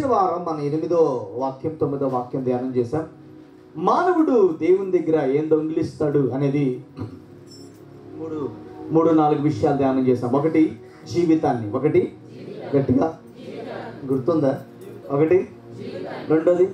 వారం మన ఎనిమిదో వాక్యం తొమ్మిదో వాక్యం ధ్యానం చేశాం మానవుడు దేవుని దగ్గర ఏం దొంగిలిస్తాడు అనేది మూడు మూడు నాలుగు విషయాలు ధ్యానం చేశాం ఒకటి జీవితాన్ని ఒకటి గట్టిగా గుర్తుందా ఒకటి రెండోది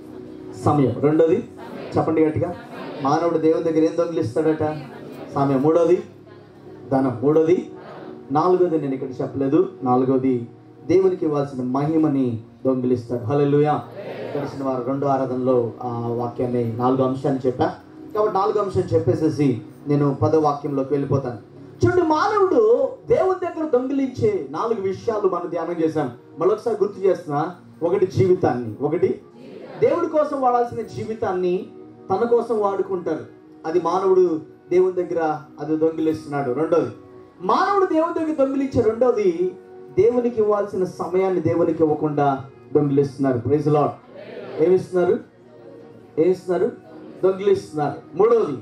సమయం రెండోది చెప్పండి గట్టిగా మానవుడు దేవుని దగ్గర ఏం దొంగిలిస్తాడట సమయం మూడోది ధనం మూడోది నాలుగోది నేను ఇక్కడ చెప్పలేదు నాలుగోది దేవునికి ఇవ్వాల్సిన మహిమని దొంగిలిస్తాడు హల్లెలూయా తెలిసిన వారు రెండో ఆరాధనలో ఆ వాక్యాన్ని నాలుగో అంశాన్ని చెప్పా కాబట్టి నాలుగో అంశం చెప్పేసేసి నేను పదో వాక్యంలోకి వెళ్ళిపోతాను చూడండి మానవుడు దేవుని దగ్గర దొంగిలించే నాలుగు విషయాలు మనం ధ్యానం చేశాం మరొకసారి గుర్తు చేస్తున్నా ఒకటి జీవితాన్ని ఒకటి దేవుడి కోసం వాడాల్సిన జీవితాన్ని తన కోసం వాడుకుంటారు అది మానవుడు దేవుని దగ్గర అది దొంగిలిస్తున్నాడు రెండోది మానవుడు దేవుని దగ్గర దొంగిలించే రెండోది దేవునికి ఇవ్వాల్సిన సమయాన్ని దేవునికి ఇవ్వకుండా దొంగిలిస్తున్నారు ప్రైజ్ లాడ్ ఏమిస్తున్నారు ఏమిస్తున్నారు దొంగిలిస్తున్నారు మూడవది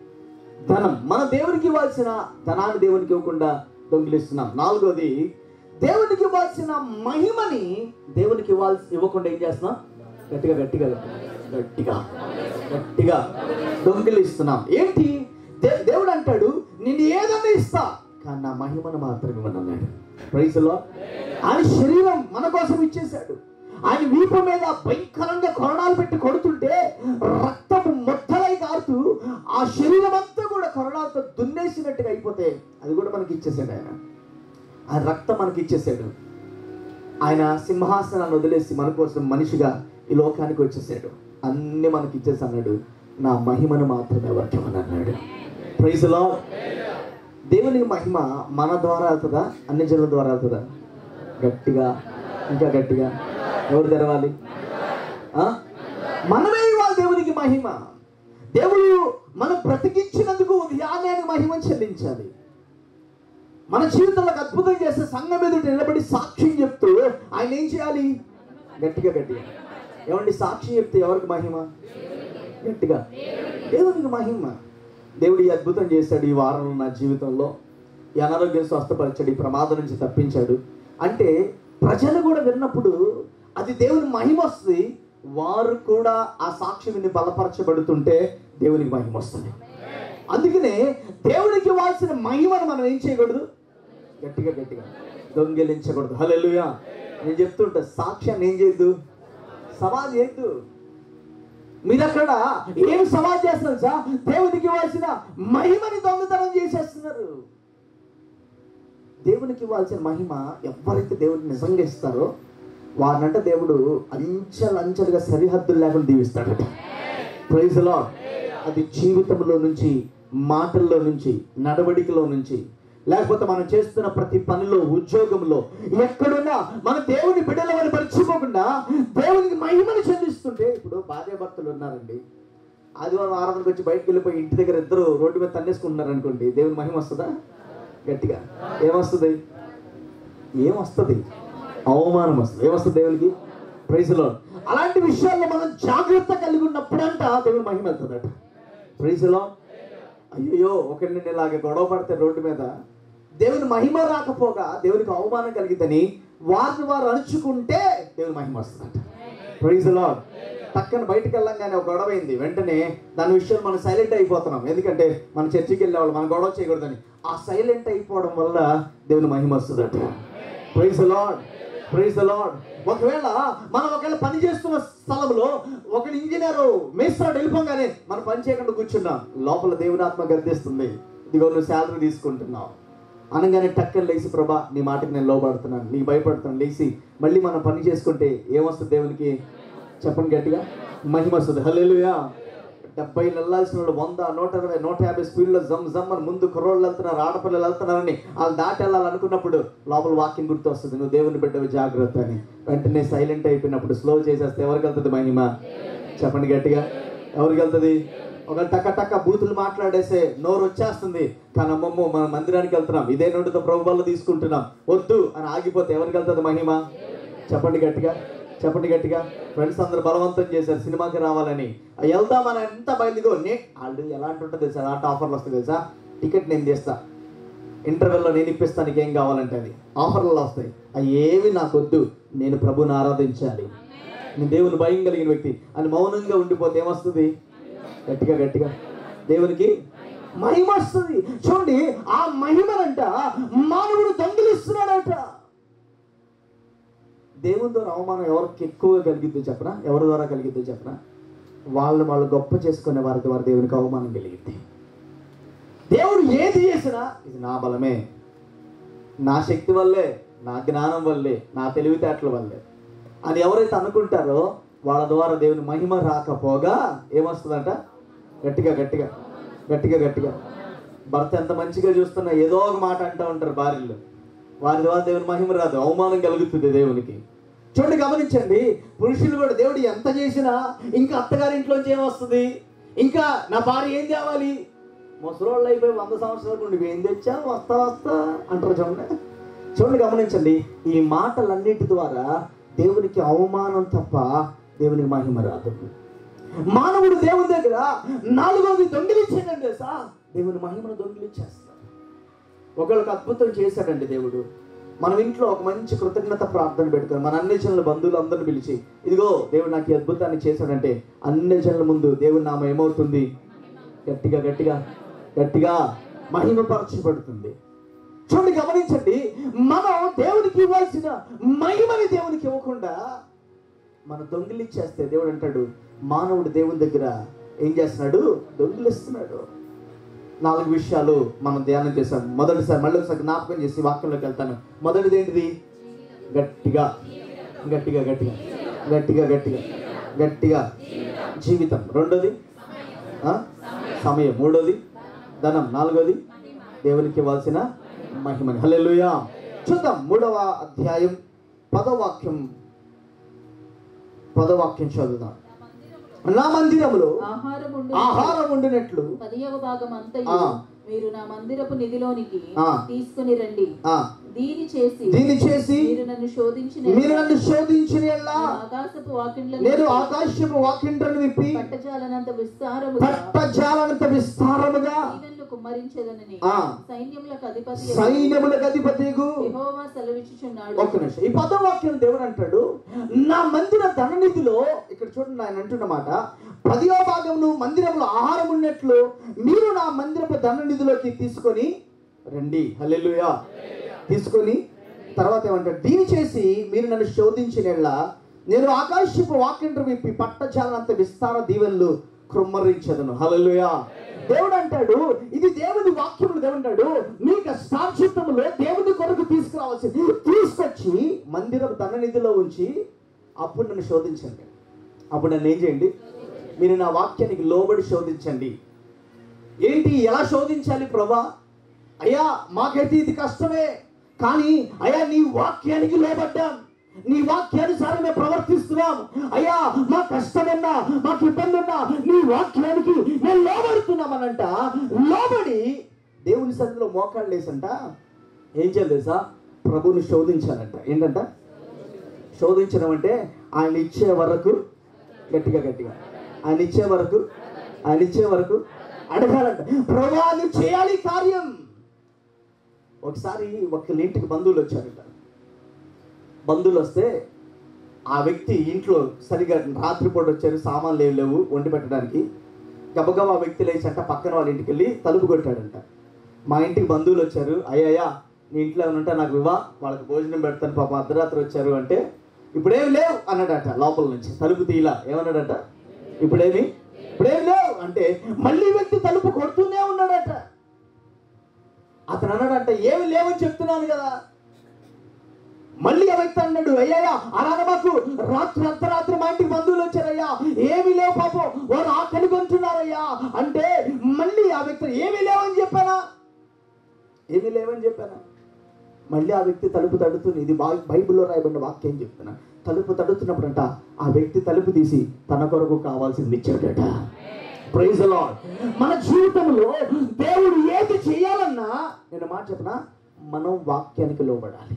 ధనం మన దేవునికి ఇవ్వాల్సిన ధనాన్ని దేవునికి ఇవ్వకుండా దొంగిలిస్తున్నాం నాలుగోది దేవునికి ఇవ్వాల్సిన మహిమని దేవునికి ఇవ్వాల్సి ఇవ్వకుండా ఏం చేస్తున్నాం గట్టిగా గట్టిగా గట్టిగా గట్టిగా దొంగిలిస్తున్నాం ఏంటి దే- దేవుడు అంటాడు నిన్ను ఏదన్నా ఇస్తా కానీ నా మహిమను మాత్రం ఇవ్వనన్నాడు ప్రైజ్లో ఆయన శరీరం మన కోసం ఇచ్చేశాడు ఆయన వీపు మీద భయంకరంగా కొరణాలు పెట్టి కొడుతుంటే రక్తపు మొత్తలై కారుతూ ఆ శరీరం అంతా కూడా కొరణాలతో దున్నేసినట్టుగా అయిపోతే అది కూడా మనకి ఇచ్చేసాడు ఆయన ఆ రక్తం మనకి ఇచ్చేసాడు ఆయన సింహాసనాన్ని వదిలేసి మన కోసం మనిషిగా ఈ లోకానికి వచ్చేసాడు అన్ని మనకి ఇచ్చేసి అన్నాడు నా మహిమను మాత్రమే వర్గమని అన్నాడు ప్రైజ్ లో దేవుని మహిమ మన ద్వారా వెళ్తుందా అన్ని జనుల ద్వారా వెళ్తుందా గట్టిగా ఇంకా గట్టిగా ఎవరు తెరవాలి ఆ? మనమే ఇవ్వాలి దేవునికి మహిమ దేవుడు మనం బ్రతికించినందుకు ఉదయాన్నే ఆయన మహిమను చెల్లించాలి మన జీవితంలో ఒక అద్భుతం చేస్తే సంఘం ఎదుట నిలబడి సాక్ష్యం చెప్తూ ఆయన ఏం చేయాలి గట్టిగా గట్టిగా ఏమండి సాక్ష్యం చెప్తే ఎవరికి మహిమ గట్టిగా దేవునికి మహిమ దేవుడు ఈ అద్భుతం చేశాడు ఈ వారంలో నా జీవితంలో ఈ అనారోగ్యం స్వస్థపరిచాడు ఈ ప్రమాదం నుంచి తప్పించాడు అంటే ప్రజలు కూడా విన్నప్పుడు అది దేవుని మహిమ వస్తుంది వారు కూడా ఆ సాక్ష్యం విని బలపరచబడుతుంటే దేవునికి మహిమ వస్తుంది అందుకనే దేవునికి ఇవ్వాల్సిన మహిమను మనం ఏం చేయకూడదు గట్టిగా గట్టిగా దొంగిలించకూడదు హల్లెలూయా నేను చెప్తుంటా సాక్ష్యాన్ని ఏం చేయొద్దు సవాల్ చేయొద్దు మీరు అక్కడ ఏం సవాల్ చేస్తున్నారు సార్ దేవునికి ఇవ్వాల్సిన మహిమని దొంగతనం చేసేస్తున్నారు దేవునికి ఇవ్వాల్సిన మహిమ ఎవరైతే దేవుడికి నిజంగా ఇస్తారో వారినంట దేవుడు అంచెలంచెలుగా సరిహద్దులు లేకుండా దీవిస్తాడట ప్రైజ్ లో అది జీవితంలో నుంచి మాటల్లో నుంచి నడవడికలో నుంచి లేకపోతే మనం చేస్తున్న ప్రతి పనిలో ఉద్యోగంలో ఎక్కడున్నా మన దేవుని బిడ్డలమని మర్చిపోకుండా దేవునికి మహిమను చెల్లిస్తుంటే ఇప్పుడు భార్యాభర్తలు ఉన్నారండి ఆదివారం ఆరాధనకు వచ్చి బయటకు వెళ్ళిపోయి ఇంటి దగ్గర ఇద్దరు రోడ్డు మీద తన్నేసుకుంటున్నారు అనుకోండి దేవుని మహిమ వస్తుందా గట్టిగా ఏమొస్తుంది ఏమొస్తుంది అవమానం వస్తుంది ఏమొస్తుంది దేవునికి ప్రైజ్లో అలాంటి విషయాల్లో మనం జాగ్రత్త కలిగి ఉన్నప్పుడంట దేవుని మహిమ వెళ్తుందట ప్రైజ్లో అయ్యో ఒకరిని నేను ఇలాగ గొడవ పడితే రోడ్డు మీద దేవుని మహిమ రాకపోగా దేవునికి అవమానం కలిగిద్దని వారిని వారు అణుచుకుంటే దేవుని మహిమ వస్తుందట ప్రైజ్ లాడ్ పక్కన బయటకు వెళ్ళంగానే ఒక గొడవ అయింది వెంటనే దాని విషయంలో మనం సైలెంట్ అయిపోతున్నాం ఎందుకంటే మన చర్చికి వెళ్ళేవాళ్ళు మనం గొడవ చేయకూడదని ఆ సైలెంట్ అయిపోవడం వల్ల దేవుని మహిమ వస్తుందట ప్రైజ్ లాడ్ ప్రైజ్ లాడ్ ఒకవేళ మనం ఒకవేళ పని చేస్తున్న స్థలంలో ఒక ఇంజనీర్ మేస్త్రాడు వెళ్ళిపోగానే మనం పని చేయకుండా కూర్చున్నాం లోపల దేవుని ఆత్మ గర్దిస్తుంది ఇదిగో నువ్వు శాలరీ తీసుకుంటున్నావు అనగానే టక్కన లేచి ప్రభా నీ మాటకి నేను లోపడుతున్నాను నీకు భయపడుతున్నాను లేచి మళ్ళీ మనం పని చేసుకుంటే ఏమొస్తుంది దేవునికి చెప్పండి గట్టిగా మహిమ వస్తుంది హల్లెలూయా డెబ్బై వెళ్ళాల్సిన వాళ్ళు వంద నూట ఇరవై నూట యాభై స్పీడ్లో జమ్ జమ్ అని ముందు కుర్రోళ్ళు వెళ్తున్నారు ఆడపిల్లలు వెళ్తున్నారని వాళ్ళు దాటి వెళ్ళాలనుకున్నప్పుడు లోపల వాక్యం గుర్తు వస్తుంది నువ్వు దేవుని బిడ్డవి జాగ్రత్త అని వెంటనే సైలెంట్ అయిపోయినప్పుడు స్లో చేసేస్తే ఎవరికి వెళ్తుంది మహిమ చెప్పండి గట్టిగా ఎవరికి వెళ్తుంది ఒక టక్క టక్క బూతులు మాట్లాడేసే నోరు వచ్చేస్తుంది కానీ అమ్మమ్మ మన మందిరానికి వెళ్తున్నాం ఇదే నోటితో ప్రభుత్వాలు తీసుకుంటున్నాం వద్దు అని ఆగిపోతే ఎవరికి వెళ్తుంది మహిమ చెప్పండి గట్టిగా చెప్పండి గట్టిగా ఫ్రెండ్స్ అందరు బలవంతం చేశారు సినిమాకి రావాలని ఆ వెళ్దామని ఎంత బయలుదో నే వాళ్ళు ఎలాంటి ఉంటుంది తెలుసా అలాంటి ఆఫర్లు వస్తుంది తెలుసా టికెట్ నేను చేస్తా ఇంటర్వెల్లో నేను ఇప్పిస్తాను నీకు ఏం కావాలంటే అది ఆఫర్లలో వస్తాయి అవి ఏవి నాకు వద్దు నేను ప్రభుని ఆరాధించాలి నేను దేవుని భయం కలిగిన వ్యక్తి అని మౌనంగా ఉండిపోతే ఏమొస్తుంది గట్టిగా గట్టిగా దేవునికి మహిమ వస్తుంది చూడండి ఆ మహిమనంట మానవుడు దొంగిలిస్తున్నాడట దేవుని ద్వారా అవమానం ఎవరికి ఎక్కువగా కలిగిద్దో చెప్పనా ఎవరి ద్వారా కలిగిద్దో చెప్పనా వాళ్ళు వాళ్ళు గొప్ప చేసుకునే వారి ద్వారా దేవునికి అవమానం కలిగింది దేవుడు ఏది చేసినా ఇది నా బలమే నా శక్తి వల్లే నా జ్ఞానం వల్లే నా తెలివితేటల వల్లే అని ఎవరైతే అనుకుంటారో వాళ్ళ ద్వారా దేవుని మహిమ రాకపోగా ఏమొస్తుందంట గట్టిగా గట్టిగా గట్టిగా గట్టిగా భర్త ఎంత మంచిగా చూస్తున్నా ఏదో ఒక మాట అంటూ ఉంటారు భార్యలు వారి ద్వారా దేవుని మహిమ రాదు అవమానం కలుగుతుంది దేవునికి చూడండి గమనించండి పురుషులు కూడా దేవుడు ఎంత చేసినా ఇంకా అత్తగారింట్లోంచి ఏమొస్తుంది ఇంకా నా భార్య ఏం తేవాలి ముసలోళ్ళు అయిపోయి వంద సంవత్సరాలకు నువ్వేం తెచ్చా వస్తా వస్తా అంటారు చూడండి చూడండి గమనించండి ఈ మాటలన్నిటి ద్వారా దేవునికి అవమానం తప్ప దేవునికి మహిమ రాదు మానవుడు దేవుని దగ్గర నాలుగోది దొంగిలించాడండి సా దేవుని మహిమను దొంగిలించేస్తాడు ఒకళ్ళకి అద్భుతం చేశాడండి దేవుడు మనం ఇంట్లో ఒక మంచి కృతజ్ఞత ప్రార్థన పెడతాం మన అన్ని జనుల బంధువులు అందరిని పిలిచి ఇదిగో దేవుడు నాకు ఈ అద్భుతాన్ని చేశాడంటే అన్ని జనుల ముందు దేవుని నామ ఏమవుతుంది గట్టిగా గట్టిగా గట్టిగా మహిమపరచబడుతుంది చూడండి గమనించండి మనం దేవునికి ఇవ్వాల్సిన మహిమని దేవునికి ఇవ్వకుండా మన దొంగిలిచ్చేస్తే దేవుడు అంటాడు మానవుడు దేవుని దగ్గర ఏం చేస్తున్నాడు దొంగిలిస్తున్నాడు నాలుగు విషయాలు మనం ధ్యానం చేసాం మొదటిసారి మళ్ళీ ఒకసారి జ్ఞాపకం చేసి వాక్యంలోకి వెళ్తాను మొదటిది ఏంటిది గట్టిగా గట్టిగా గట్టిగా గట్టిగా గట్టిగా గట్టిగా జీవితం రెండోది ఆ? సమయం మూడోది ధనం నాలుగోది దేవునికి ఇవ్వాల్సిన మహిమని హల్లెలూయా చూద్దాం మూడవ అధ్యాయం పదవాక్యం పదవాక్యం చదువుదాం నా మందిరములో ఆహారం ఉండు ఆహారం ఉండినట్లు పదియవ భాగం అంతయు ఆ. మీరు నా మందిరపు నిధిలోనికి ఆ. తీసుకుని రండి ఆ దీని చేసి దీన్ని చేసి మీరు నన్ను శోధించిన మీరు నన్ను శోధించిన ఎడల నేను ఆకాశపు వాకిండ్లను నేను ఆకాశపు వాకిండ్రను విప్పి పట్టజాలనంత విస్తారముగా పట్టజాలనంత విస్తారముగా దీవెనలు కుమ్మరించదనని ఆ. సైన్యములకు అధిపతి సైన్యములకు అధిపతిగు యెహోవా సెలవిచ్చుచున్నాడు ఒక్క నిమిషం ఈ పదవాక్యం దేవుడు అంటాడు నా మందిర ధననిధిలో ఇక్కడ చూడండి ఆయన అంటున్నమాట పదివ భాగమును మందిరంలో ఆహారం ఉన్నట్లు మీరు నా మందిరపు ధననిధిలోకి తీసుకొని రండి హల్లెలూయా తీసుకొని తర్వాత ఏమంటాడు దీని చేసి మీరు నన్ను శోధించినలా నేను ఆకాశపు వాక్యంటర్ విప్పి పట్టజాలనంత విస్తార దీవెనలు కృమ్మరించదను హల్లెలూయా దేవుడు అంటాడు ఇది దేవుని వాక్యములు దేవుడు అంటాడు మీ కష్టార్జితములో దేవుని కొరకు తీసుకురావాల్సింది తీసుకొచ్చి మందిరం ధననిధిలో ఉంచి అప్పుడు నన్ను శోధించండి అప్పుడు నన్ను ఏం చేయండి మీరు నా వాక్యానికి లోబడి శోధించండి ఏంటి ఎలా శోధించాలి ప్రభా అయ్యా మాకైతే ఇది కష్టమే కానీ అయ్యా నీ వాక్యానికి లోబడ్డాం నీ వాక్యానుసారమే ప్రవర్తిస్తున్నాం అయ్యా మా కష్టమన్నా మాకు ఇబ్బంది ఉన్నా నీ వాక్యానికి మేము లోబడుతున్నామనంట లోబడి దేవుని సన్నిధిలో మోకాళ్ళు వేసంట ఏం చేయాలి తెలుసా ప్రభుని శోధించాలంట ఏంటంట శోధించడం అంటే ఆయన ఇచ్చే వరకు గట్టిగా గట్టిగా ఆయన ఇచ్చే వరకు ఆయన ఇచ్చే వరకు అడగాలంట ప్రభా నువ్వు చేయాలి ఈ కార్యం ఒకసారి ఒకళ్ళ ఇంటికి బంధువులు వచ్చారంట బంధువులు వస్తే ఆ వ్యక్తి ఇంట్లో సరిగా రాత్రిపూట వచ్చారు సామాన్లు ఏం లేవు వండి పెట్టడానికి గబగబా ఆ వ్యక్తి లేచంట పక్కన వాళ్ళ ఇంటికి వెళ్ళి తలుపు కొట్టాడంట మా ఇంటికి బంధువులు వచ్చారు అయ్యయ్యా నీ ఇంట్లో ఏమైనా ఉంటే నాకు ఇవ్వా వాళ్ళకి భోజనం పెడతాను పాప అర్ధరాత్రి వచ్చారు అంటే ఇప్పుడేం లేవు అన్నాడట లోపల నుంచి తలుపు తీలా ఏమన్నాడట ఇప్పుడేమి ఇప్పుడేం లేవు అంటే మళ్ళీ వ్యక్తి తలుపు కొడుతూనే ఉన్నాడట అతను అన్నాడంట ఏమి లేవని చెప్తున్నాను కదా మళ్ళీ ఆ వ్యక్తి అన్నాడు అయ్యయ్యా అలాగే మాకు రాత్రి అర్ధరాత్రి మా ఇంటికి బంధువులు వచ్చారయ్యా ఏమీ లేవు పాపం వారు ఆకలి కొంటున్నారయ్యా అంటే మళ్ళీ ఆ వ్యక్తి ఏమీ లేవని చెప్పానా ఏమీ లేవని చెప్పానా మళ్ళీ ఆ వ్యక్తి తలుపు తడుతుంది ఇది బై- బైబిల్లో రాయబడిన వాక్యం చెప్తున్నా తలుపు తడుతున్నప్పుడంట ఆ వ్యక్తి తలుపు తీసి తన కొరకు కావాల్సింది ఇచ్చాడట ప్రైజ్ లార్డ్ మన జీవితంలో దేవుడు ఏది చేయాలన్నా నేను మాట చెప్పనా మనం వాక్యానికి లోబడాలి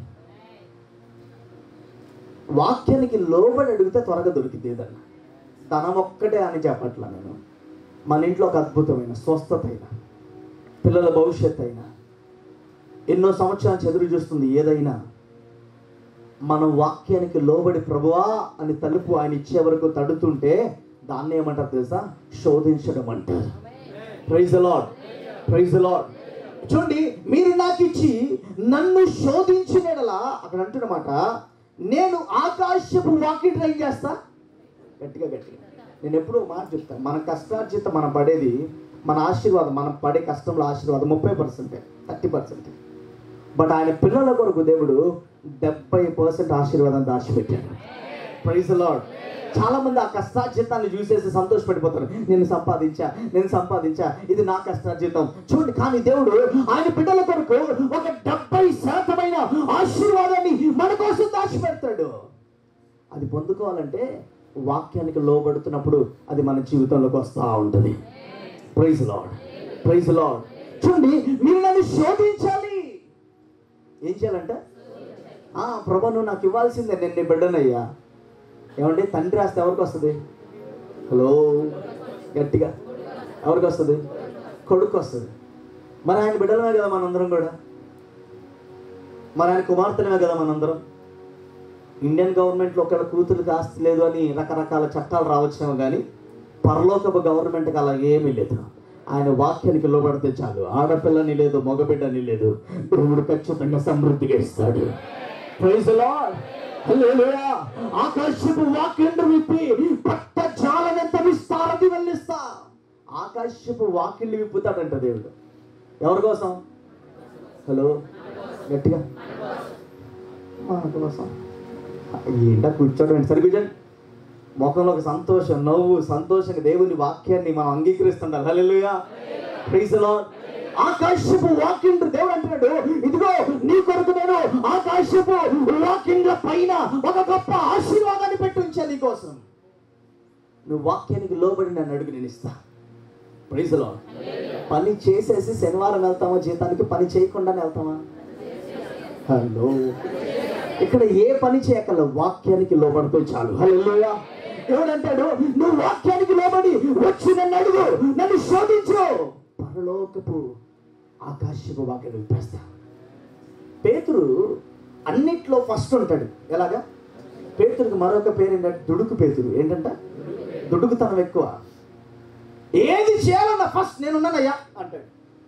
వాక్యానికి లోబడి అడిగితే త్వరగా దొరికింది ఏదన్నా ధనం ఒక్కటే అని చెప్పట్లా నేను మన ఇంట్లో ఒక అద్భుతమైన స్వస్థత అయినా పిల్లల భవిష్యత్ అయినా ఎన్నో సంవత్సరాలు ఎదురు చూస్తుంది ఏదైనా మనం వాక్యానికి లోబడి ప్రభువా అని తలుపు ఆయన ఇచ్చే వరకు తడుతుంటే దాన్ని ఏమంటారు తెలుసా శోధించడం అంటారు ప్రైజ్ లాడ్ ప్రైజ్ లాడ్ చూడండి మీరు నాకు ఇచ్చి నన్ను శోధించినలా అక్కడ అంటున్నమాట నేను ఆకాశపు వాక్యం ట్రై చేస్తా గట్టిగా గట్టిగా నేను ఎప్పుడూ ఒక మాట చెప్తాను మన కష్టార్జిత మనం పడేది మన ఆశీర్వాదం మనం పడే కష్టంలో ఆశీర్వాదం ముప్పై పర్సెంటే థర్టీ పర్సెంట్ బట్ ఆయన పిల్లల కొరకు దేవుడు డెబ్బై పర్సెంట్ ఆశీర్వాదం దాచిపెట్టాడు ప్రైజ్ లాడ్ చాలా మంది ఆ కష్టార్జితాన్ని చూసేసి సంతోషపడిపోతారు నేను సంపాదించా నేను సంపాదించా ఇది నా కష్టార్జితం చూడండి కానీ దేవుడు ఆయన బిడ్డల కొరకు ఒక డెబ్బై శాతమైన ఆశీర్వాదాన్ని మన కోసం దాచిపెడతాడు అది పొందుకోవాలంటే వాక్యానికి లోబడుతున్నప్పుడు అది మన జీవితంలోకి వస్తూ ఉంటుంది ప్రైజ్ లాడ్ ప్రైజ్ లాడ్ చూడండి మీరు నన్ను శోధించాలి ఏం చేయాలంటే ఆ ప్రభా నువ్వు నాకు ఇవ్వాల్సిందే నేను నీ బిడ్డనయ్యా ఏమండి తండ్రి రాస్తే ఎవరికి వస్తుంది హలో గట్టిగా ఎవరికి వస్తుంది కొడుకు వస్తుంది మరి ఆయన బిడ్డలమే కదా మనందరం కూడా మరి ఆయన కుమార్తెలమే కదా మనందరం ఇండియన్ గవర్నమెంట్లో ఒకళ్ళ కూతురికి ఆస్తి లేదు అని రకరకాల చట్టాలు రావచ్చేమో కానీ పరలోకపు గవర్నమెంట్కి అలా ఏమీ లేదు ఆయన వాక్యానికి లోబడితే చాలు ఆడపిల్లని లేదు మగబిడ్డని లేదు దేవుడు ఖచ్చితంగా సమృద్ధిగా ఇస్తాడు ప్రైజ్ లార్డ్ హల్లెలూయా ఆకాశపు వాక్యం విప్పి పట్ట జాలనెంత విస్తారది వెళ్ళిస్తా ఆకాశపు వాక్యం విప్పుతాడంట దేవుడు ఎవరి కోసం హలో గట్టిగా మన కోసం ఏంటా కూర్చోడం సరి కూర్చోండి ముఖంలో ఒక సంతోషం నవ్వు సంతోషంగా దేవుని వాక్యాన్ని మనం అంగీకరిస్తుండాలి హల్లెలూయా ప్రైజ్ లార్డ్ ఆకాశపు వాక్యం దేవుడు అంటున్నాడు ఇదిగో నీ కొరకు నేను ఆకాశపు వాక్యంల పైన ఒక గొప్ప ఆశీర్వాదాన్ని పెట్టి ఉంచా నీ కోసం నువ్వు వాక్యానికి లోబడి నన్ను అడుగు నేను ఇస్తా ప్రైజ్ లార్డ్ పని చేసేసి శనివారం వెళ్తామా జీతానికి పని చేయకుండానే వెళ్తామా హలో ఇక్కడ ఏ పని చేయకల వాక్యానికి లోబడితే చాలు హలోయ ఎవడంటాడు నువ్వు వాక్యానికి లోబడి వచ్చి నన్ను అడుగు నన్ను శోధించు పరలోకపు ఆకాశపు వాక్యం విప్పేస్తా పేతురు అన్నిట్లో ఫస్ట్ ఉంటాడు ఎలాగా పేతురికి మరొక పేరు ఏంటంటే దుడుకు పేతురు ఏంటంట దుడుకుతనం ఎక్కువ ఏది చేయాలన్నా ఫస్ట్ నేనున్నానయ్యా అంటాడు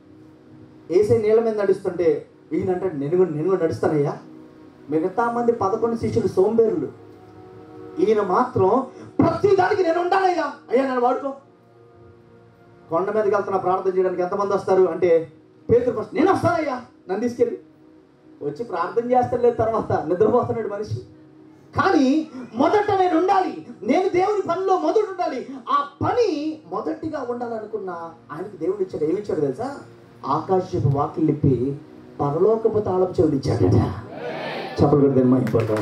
ఏసే నీళ్ళ మీద నడుస్తుంటే ఈయన అంటాడు నేను కూడా నేను కూడా నడుస్తానయ్యా మిగతా మంది పదకొండు శిష్యులు సోంబేరులు ఈయన మాత్రం ప్రతి దానికి నేను ఉండాలయ్యా అయ్యా నన్ను వాడుకో కొండ మీదకి వెళ్తున్నా ప్రార్థన చేయడానికి ఎంతమంది వస్తారు అంటే పేతురు ఫస్ట్ నేను వస్తానయ్యా నన్ను తీసుకెళ్ళి వచ్చి ప్రార్థన చేస్తలేదు తర్వాత నిద్రపోతున్నాడు మనిషి కానీ మొదట నేను ఉండాలి నేను దేవుని పనిలో మొదట ఉండాలి ఆ పని మొదటిగా ఉండాలనుకున్న ఆయనకి దేవుడు ఇచ్చాడు ఏమి ఇచ్చాడు తెలుసా ఆకాశపు వాకిలు ఇప్పి పరలోకపు తాళపు చెవులు ఇచ్చాడట చెప్పలు కూడా మహిపడతాం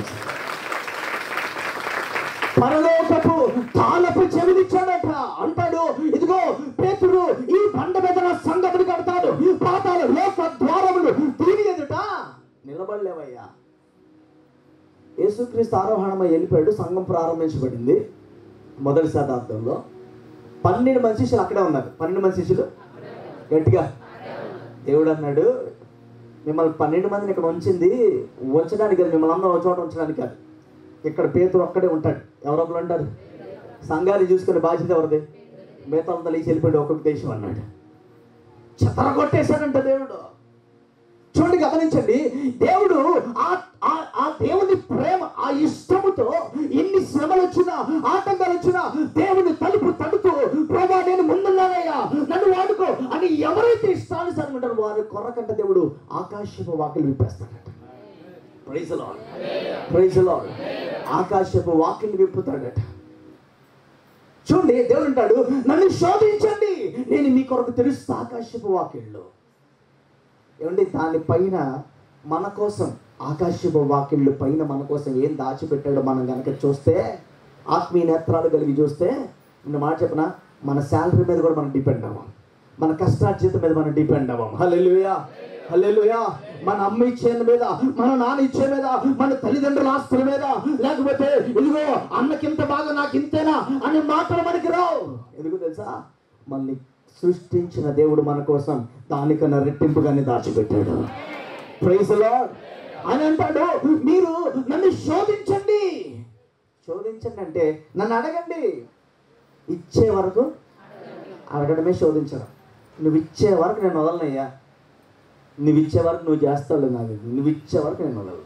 పరలోకపు తాళపు చెవిలిచ్చాడట అంటాడు ఇదిగో పేతుడు ఈ బండ మీద నా సంగతులు కడతాడు పాతాల లోక ద్వారములు దీని ఎదుట నిలబడలేవయ్యా యేసుక్రీస్తు ఆరోహణమై వెళ్ళిపోయాడు సంఘం ప్రారంభించబడింది మొదటి శతాబ్దంలో పన్నెండు మంది శిష్యులు అక్కడే ఉన్నారు పన్నెండు మంది శిష్యులు గట్టిగా దేవుడు అన్నాడు మిమ్మల్ని పన్నెండు మందిని ఇక్కడ ఉంచింది ఉంచడానికి కాదు మిమ్మల్ని అందరూ ఒక చోట ఉంచడానికి కాదు ఇక్కడ పేతురు ఒక్కడే ఉంటాడు ఎవరో ఒకరు ఉంటారు సంఘాన్ని చూసుకునే బాధ్యత ఎవరిది మిగతా అంతా లేచి వెళ్ళిపోయాడు ఒక్కొక్క దేశం అన్నాడు చెత్తర కొట్టేశాడంట దేవుడు చూడండి గమనించండి దేవుడు ఆ ఆ- ఆ దేవుని ప్రేమ ఆ ఇష్టముతో ఎన్ని శ్రమలు వచ్చినా ఆటంకాలు వచ్చినా దేవుని తలుపు తడుతూ ప్రభా నేను ముందున్నానయ్యా నన్ను వాడుకో అని ఎవరైతే ఇష్టానుసారం ఉంటారో వారి కొర్రకంట దేవుడు ఆకాశపు వాకిలు విప్పేస్తాడట ప్రైజ్ లార్డ్ ప్రైజ్ లార్డ్ ఆకాశపు వాకిలు విప్పుతాడట చూడండి దేవుడు అంటాడు నన్ను శోధించండి నేను మీ కొరకు తెలుస్తా ఆకాశపు వాకిళ్ళు ఏమండి దానిపైన మన కోసం ఆకాశపు వాకిళ్ళు పైన మన కోసం ఏం దాచిపెట్టాడో మనం కనుక చూస్తే ఆత్మీయ నేత్రాలు కలిగి చూస్తే నేను మాట చెప్పిన మన శాలరీ మీద కూడా మనం డిపెండ్ అవ్వం మన కష్టార్జితం మీద మనం డిపెండ్ అవ్వం హల్లెలూయా హల్లెలూయా మన అమ్మ ఇచ్చే మీద మన నాన్న ఇచ్చే మీద మన తల్లిదండ్రుల ఆస్తుల మీద లేకపోతే ఇదిగో అన్నకింత బాగా నాకు ఇంతేనా అనే మాటలు మనకి రావు ఎందుకు తెలుసా మనల్ని సృష్టించిన దేవుడు మన కోసం దానికన్నా రెట్టింపుగానే దాచిపెట్టాడు ప్రైజ్ లార్డ్ ఆయన అంటాడు మీరు నన్ను శోధించండి శోధించండి అంటే నన్ను అడగండి ఇచ్చే వరకు అడగడమే శోధించడం నువ్వు ఇచ్చే వరకు నేను వదలనయ్యా నువ్వు ఇచ్చే వరకు నువ్వు చేస్తావు నాకు నువ్వు ఇచ్చే వరకు నేను వదలను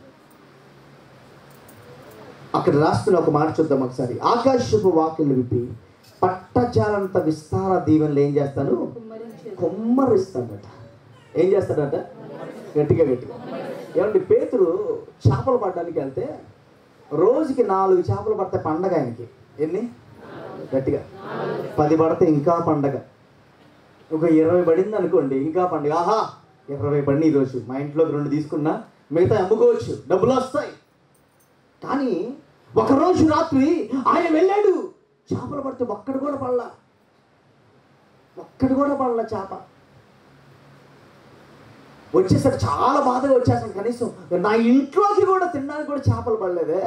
అక్కడ రాస్తున్న ఒక మాట చూద్దాం ఒకసారి ఆకాశపు వాక్యం విప్పి పట్టజాలంత విస్తార దీవెనలు ఏం చేస్తాను కుమ్మరించేది కొమ్మరిస్తాడట ఏం చేస్తాడట గట్టిగా గట్టిగా ఏమండి పేతురు చేపలు పడడానికి వెళ్తే రోజుకి నాలుగు చేపలు పడితే పండగ ఆయనకి ఎన్ని గట్టిగా పది పడితే ఇంకా పండగ ఒక ఇరవై పడింది అనుకోండి ఇంకా పండుగ ఆహా ఇరవై పడిన ఈరోజు మా ఇంట్లోకి రెండు తీసుకున్నా మిగతా అమ్ముకోవచ్చు డబ్బులు వస్తాయి కానీ ఒకరోజు రాత్రి ఆయన వెళ్ళాడు చేపలు పడితే ఒక్కడు కూడా పడలా ఒక్కడు కూడా పడలా చేప వచ్చేసరికి చాలా బాధగా వచ్చేసాను కనీసం నా ఇంట్లోకి కూడా తినడానికి కూడా చేపలు పడలేదే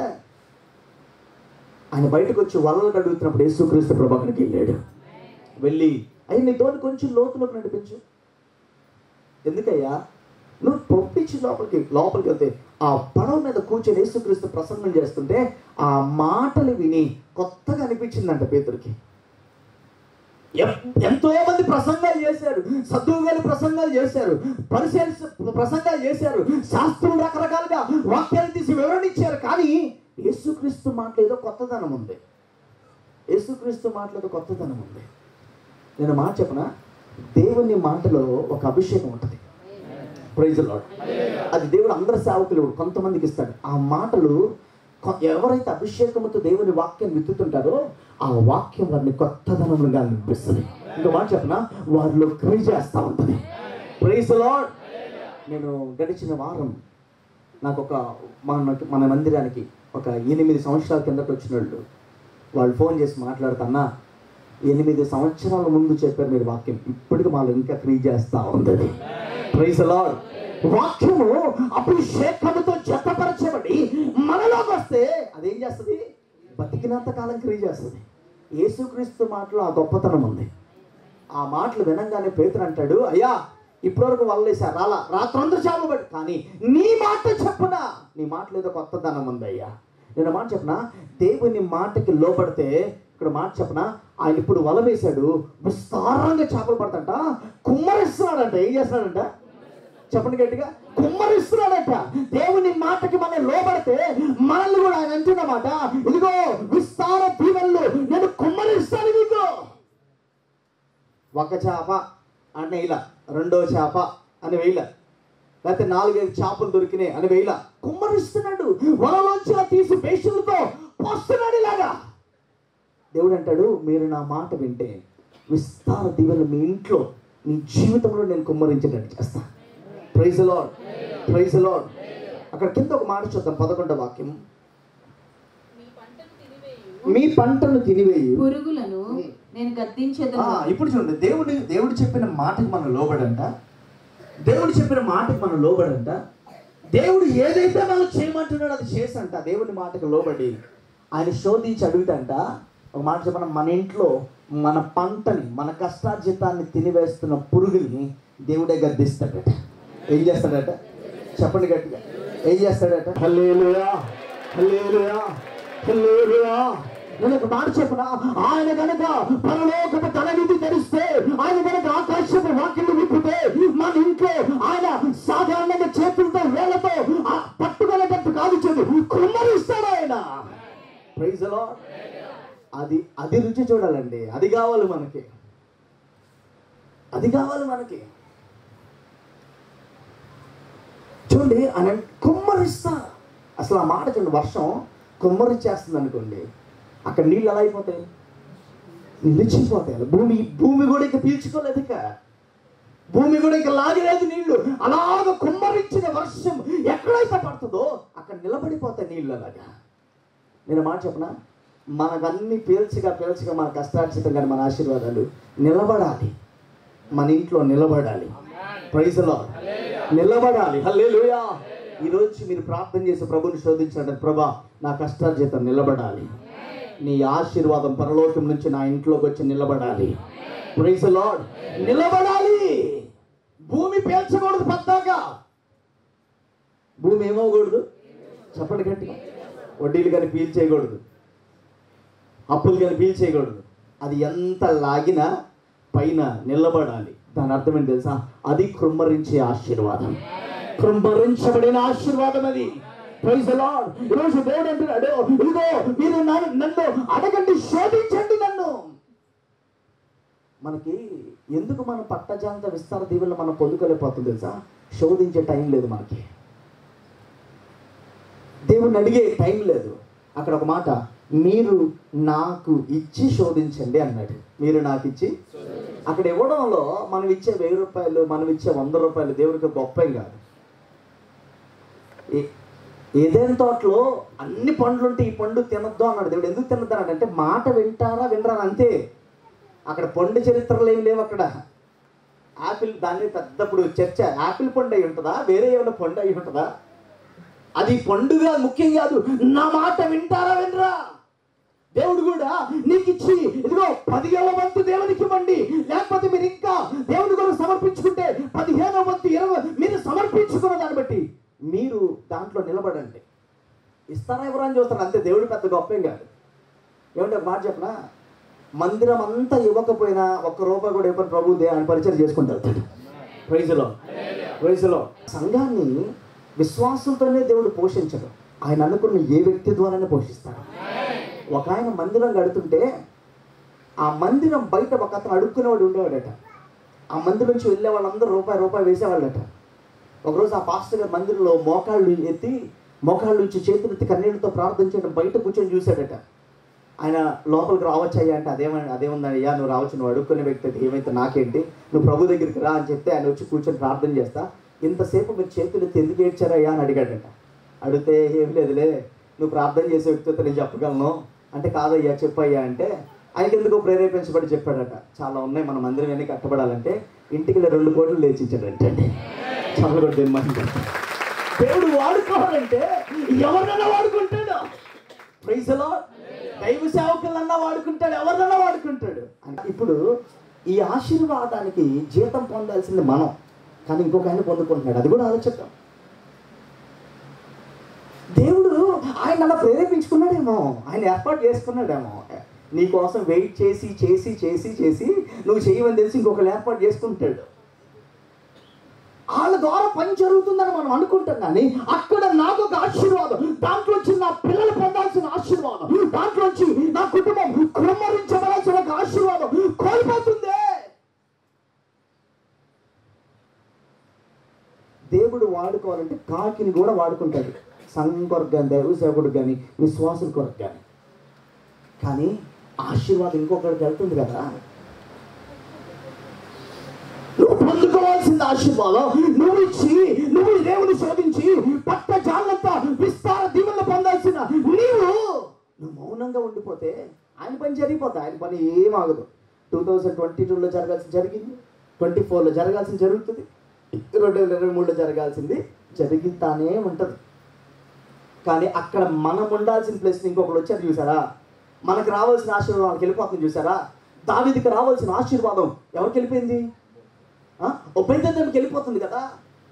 ఆయన బయటకు వచ్చి వలలు కడుగుతున్నప్పుడు యేసుక్రీస్తు ప్రభు అక్కడికి వెళ్ళాడు వెళ్ళి అయ్యి నీ తోటి కొంచెం లోతులోకి నడిపించు ఎందుకయ్యా నువ్వు పంపించి లోపలికి లోపలికి వెళ్తే ఆ పడవ మీద కూర్చొని యేసుక్రీస్తు ప్రసంగం చేస్తుంటే ఆ మాటలు విని కొత్తగా అనిపించిందంట పేతురికి ఎం- ఎంతో మంది ప్రసంగాలు చేశారు సద్దువు గారి ప్రసంగాలు చేశారు పరిశీలి ప్రసంగాలు చేశారు శాస్త్రం రకరకాలుగా వాక్యాలు తీసి వివరణించారు కానీ యేసుక్రీస్తు మాటలో ఏదో కొత్తదనం ఉంది యేసుక్రీస్తు మాటలో ఏదో కొత్తదనం ఉంది నేను మాట చెప్పనా దేవుని మాటలో ఒక అభిషేకం ఉంటుంది ప్రైజ్ లాడ్ అది దేవుడు అందరి సేవకులు కొంతమందికి ఇస్తాడు ఆ మాటలు కొ- ఎవరైతే అభిషేకముతో దేవుని వాక్యం విత్తుతుంటారో ఆ వాక్యం వారిని కొత్తదనములుగా అనిపిస్తుంది ఇంకా మాట చెప్పనా వారిలో క్రియ చేస్తూ ఉంటుంది ప్రైజ్ లాడ్ నేను గడిచిన వారం నాకు ఒక మన మన మందిరానికి ఒక ఎనిమిది సంవత్సరాల కిందట వచ్చిన వాళ్ళు వాళ్ళు ఫోన్ చేసి మాట్లాడుతున్నా ఎనిమిది సంవత్సరాల ముందు చెప్పారు మీరు వాక్యం ఇప్పటికి మాలో ఇంకా క్రియ చేస్తా ఉంది ప్రైజ్ లార్డ్ వాక్యము అభిషేకముతో జతపరచబడి మనలోకి వస్తే అదేం చేస్తుంది బతికినంత కాలం క్రియ చేస్తుంది యేసుక్రీస్తు మాటలో ఆ గొప్పతనం ఉంది ఆ మాటలు వినంగానే పేతురు అంటాడు అయ్యా ఇప్పటివరకు వల్లేసా రాలా రాత్రంతా చావబడి కానీ నీ మాట చెప్పునా నీ మాటలు ఏదో కొత్తదనం ఉంది అయ్యా నేను మాట చెప్పనా దేవుని మాటకి లోపడితే ఇక్కడ మాట చెప్పనా ఆయన ఇప్పుడు వల వేశాడు విస్తారంగా చేపలు పడతంట కుమ్మరిస్తున్నాడంట ఏం చేస్తున్నాడంట చెప్పండి గట్టిగా కుమ్మరిస్తున్నాడట దేవుని మాటకి మనం లోబడితే మనల్ని కూడా ఆయన అంటున్నమాట ఇదిగో విస్తార దీవెనలు నేను కుమ్మరిస్తాను మీకు ఒక చేప అని వేయల రెండో చేప అని వేయల లేకపోతే నాలుగైదు చేపలు దొరికినాయి అని వేయల కుమ్మరిస్తున్నాడు వలలోంచి ఇలా తీసి పేషులతో పోస్తున్నాడు ఇలాగా దేవుడు అంటాడు మీరు నా మాట వింటే విస్తార దీవెనలు మీ ఇంట్లో మీ జీవితంలో నేను కుమ్మరించినట్టు చేస్తా ప్రైజ్ లాడ్ ప్రైజ్ లాడ్ అక్కడ కింద ఒక మాట చూద్దాం పదకొండవ వాక్యం మీ పంటను తినివేయు మీ పంటను తినివేయు పురుగులను నేను ఆ, గద్దించేదను ఇప్పుడు చూడండి దేవుడి దేవుడు చెప్పిన మాటకి మనం లోబడంట దేవుడు చెప్పిన మాటకి మనం లోబడంట దేవుడు ఏదైతే మనం చేయమంటున్నాడో అది చేసంట దేవుని మాటకి లోబడి ఆయన శోధించి అడుగుతంట ఒక మాట చెప్పిన మన ఇంట్లో మన పంటని మన కష్టార్జితాన్ని తినివేస్తున్న పురుగుల్ని దేవుడే గద్దిస్తాడట ఏం చేస్తాడట చెప్పండి గట్టిగా ఏం చేస్తాడట హల్లేలుయా హల్లేలుయా హల్లేలుయా నేను ఒక మాట చెప్పనా ఆయన కనుక పరలోకపు తల విధి తెరిస్తే ఆయన కనుక ఆకాశపు వాక్యం విప్పితే మన ఇంట్లో ఆయన సాధారణంగా చేతులతో వేళ్లతో ఆ పట్టుకునేటట్టు కాదు చెడు కుమ్మరిస్తాడు ఆయన ప్రైజ్ అది అది రుచి చూడాలండి అది కావాలి మనకి అది కావాలి మనకి చూడండి ఆయన కుమ్మరిస్తా అసలు ఆ మాట చూడండి వర్షం కుమ్మరిచ్చేస్తుంది అనుకోండి అక్కడ నీళ్ళు ఎలా అయిపోతాయి నిలిచిపోతాయి భూమి భూమి కూడా ఇక పీల్చుకోలేదు ఇక భూమి కూడా ఇక లాగలేదు నీళ్లు అలాగ కుమ్మరించిన వర్షం ఎక్కడైతే పడుతుందో అక్కడ నిలబడిపోతాయి నీళ్ళు అలాగా నేను మాట చెప్పనా మనకన్నీ పీల్చగా పీల్చగా మన కష్టార్జితం కానీ మన ఆశీర్వాదాలు నిలబడాలి మన ఇంట్లో నిలబడాలి ప్రైజ్లో నిలబడాలి హల్లెలూయా ఈరోజు మీరు ప్రార్థన చేసి ప్రభుని శోధించండి ప్రభా నా కష్టార్జితం నిలబడాలి నీ ఆశీర్వాదం పరలోకం నుంచి నా ఇంట్లోకి వచ్చి నిలబడాలి ప్రైజ్ లార్డ్ నిలబడాలి భూమి పేల్చకూడదు పద్దాక భూమి ఏమవకూడదు చెప్పండి గట్టిగా వడ్డీలు కానీ పీల్ చేయకూడదు అప్పులు కానీ పీల్ చేయకూడదు అది ఎంత లాగినా పైన నిలబడాలి దాని అర్థం ఏంటి తెలుసా అది కృమ్మరించే ఆశీర్వాదం కృమ్మరించబడిన ఆశీర్వాదం అది Praise the Lord. ఈరోజు దేవుడు అంటున్నాడు ఇదిగో మీరు నన్ను నన్ను అడగండి శోధించండి నన్ను మనకి ఎందుకు మనం పట్టజాంత విస్తార దీవుల్లో మనం పొందుకోలేకపోతుంది తెలుసా శోధించే టైం లేదు మనకి దేవుణ్ణి అడిగే టైం లేదు అక్కడ ఒక మాట మీరు నాకు ఇచ్చి శోధించండి అన్నాడు మీరు నాకు ఇచ్చి అక్కడ ఇవ్వడంలో మనం ఇచ్చే వెయ్యి రూపాయలు మనం ఇచ్చే వంద రూపాయలు దేవుడికి గొప్ప ఏం కాదు ఏ- ఏదైనా తోటలో అన్ని పండ్లు ఉంటే ఈ పండు తినొద్దు అన్నాడు దేవుడు ఎందుకు తినొద్దు అన్నాడు అంటే మాట వింటారా వినరా అంతే అక్కడ పండు చరిత్రలు ఏమి లేవు అక్కడ యాపిల్ దాన్ని పెద్దప్పుడు చర్చ యాపిల్ పండు అయి ఉంటుందా వేరే ఏమైనా పండు అయి ఉంటుందా అది పండుగ ముఖ్యం కాదు నా మాట వింటారా వినరా దేవుడు కూడా నీకు ఇచ్చి ఇదిగో పదిహేవ వంతు దేవునికి ఇవ్వండి లేకపోతే మీరు ఇంకా దేవుడి కొరకు సమర్పించుకుంటే పదిహేనవ వంతు ఇరవై మీరు సమర్పించుకున్న దాన్ని బట్టి మీరు దాంట్లో నిలబడండి ఇస్తారా ఎవరు అని చూస్తారు అంతే దేవుడు పెద్ద గొప్పేం కాదు ఏమంటే ఒక మాట చెప్పనా మందిరం అంతా ఇవ్వకపోయినా ఒక్క రూపాయి కూడా ఇవ్వని ప్రభు దే ఆయన పరిచయం చేసుకుంటారు ప్రైజులో ప్రైజులో సంఘాన్ని విశ్వాసంతోనే దేవుడు పోషించడు ఆయన అనుకున్న ఏ వ్యక్తి ద్వారానే పోషిస్తాడు ఒక ఆయన మందిరం కడుతుంటే ఆ మందిరం బయట ఒక అతను అడుక్కునేవాడు ఉండేవాడట ఆ మందిరం నుంచి వెళ్ళే వాళ్ళందరూ రూపాయి రూపాయి వేసేవాళ్ళట ఒకరోజు ఆ పాస్టర్ గారు మందిరంలో మోకాళ్ళు ఎత్తి మోకాళ్ళ నుంచి చేతులెత్తి కన్నీళ్ళతో ప్రార్థన చేయడం బయట కూర్చొని చూశాడట ఆయన లోపలికి రావచ్చయ్యా అంటే అదేమని అదేముందయ్యా నువ్వు రావచ్చు నువ్వు అడుక్కునే వ్యక్తి అయితే ఏమైతే నాకేంటి నువ్వు ప్రభు దగ్గరికి రా అని చెప్తే ఆయన వచ్చి కూర్చొని ప్రార్థన చేస్తా ఇంతసేపు మీరు చేతులు ఎత్తి ఎందుకు ఏడ్చారయ్యా అని అడిగాడట అడిగితే ఏం లేదులే నువ్వు ప్రార్థన చేసే వ్యక్తితో నేను చెప్పగలను అంటే కాదయ్యా చెప్పయ్యా అంటే ఆయనకి ఎందుకో ప్రేరేపించబడి చెప్పాడట చాలా ఉన్నాయి మన మందిరం అన్ని కట్టబడాలంటే ఇంటికి వెళ్ళి రెండు కోట్లు లేచిచ్చాడంటే చాలా కూడా దిమ్మంటే దేవుడు వాడుకోవాలంటే ఎవరినైనా వాడుకుంటాడు ప్రైజ్ దైవ సేవకులన్నా వాడుకుంటాడు ఎవరినైనా వాడుకుంటాడు అంటే ఇప్పుడు ఈ ఆశీర్వాదానికి జీతం పొందాల్సింది మనం కానీ ఇంకొక ఆయన పొందుకుంటున్నాడు అది కూడా ఆలోచిద్దాం దేవుడు ఆయన అలా ప్రేరేపించుకున్నాడేమో ఆయన ఏర్పాటు చేసుకున్నాడేమో నీ కోసం వెయిట్ చేసి చేసి చేసి చేసి నువ్వు చేయమని తెలిసి ఇంకొకరు ఏర్పాటు చేసుకుంటాడు వాళ్ళ ద్వారా పని జరుగుతుందని మనం అనుకుంటాం కానీ అక్కడ నాకు ఒక ఆశీర్వాదం దాంట్లోంచి నా పిల్లలు పొందాల్సిన ఆశీర్వాదం దాంట్లోంచి నా కుటుంబం కుమ్మరించవలసిన ఒక ఆశీర్వాదం కోల్పోతుంది దేవుడు వాడుకోవాలంటే కాకిని కూడా వాడుకుంటాడు సంఘం కొరకు కానీ దైవ సేవకుడు కానీ విశ్వాసుల కొరకు కానీ కానీ ఆశీర్వాదం ఇంకొకరికి వెళ్తుంది కదా నువ్వు పొందుకోవాల్సిన ఆశీర్వాదం నువ్వు ఇచ్చి నువ్వు దేవుని శోధించి పట్ట జాగ్రత్త విస్తార దీవులను పొందాల్సిన నీవు నువ్వు మౌనంగా ఉండిపోతే ఆయన పని జరిగిపోతా ఆయన పని ఏం ఆగదు టూ థౌజండ్ ట్వంటీ టూలో జరగాల్సింది జరిగింది ట్వంటీ ఫోర్లో జరగాల్సింది జరుగుతుంది రెండు వేల ఇరవై మూడులో జరగాల్సింది జరుగుతానే ఉంటుంది కానీ అక్కడ మనం ఉండాల్సిన ప్లేస్ ఇంకొకరు వచ్చారు చూసారా మనకు రావాల్సిన ఆశీర్వాదం వాళ్ళకి వెళ్ళిపోతుంది చూసారా దావిదికి రావాల్సిన ఆశీర్వాదం ఎవరికి వెళ్ళిపోయింది ఉపేదకి వెళ్ళిపోతుంది కదా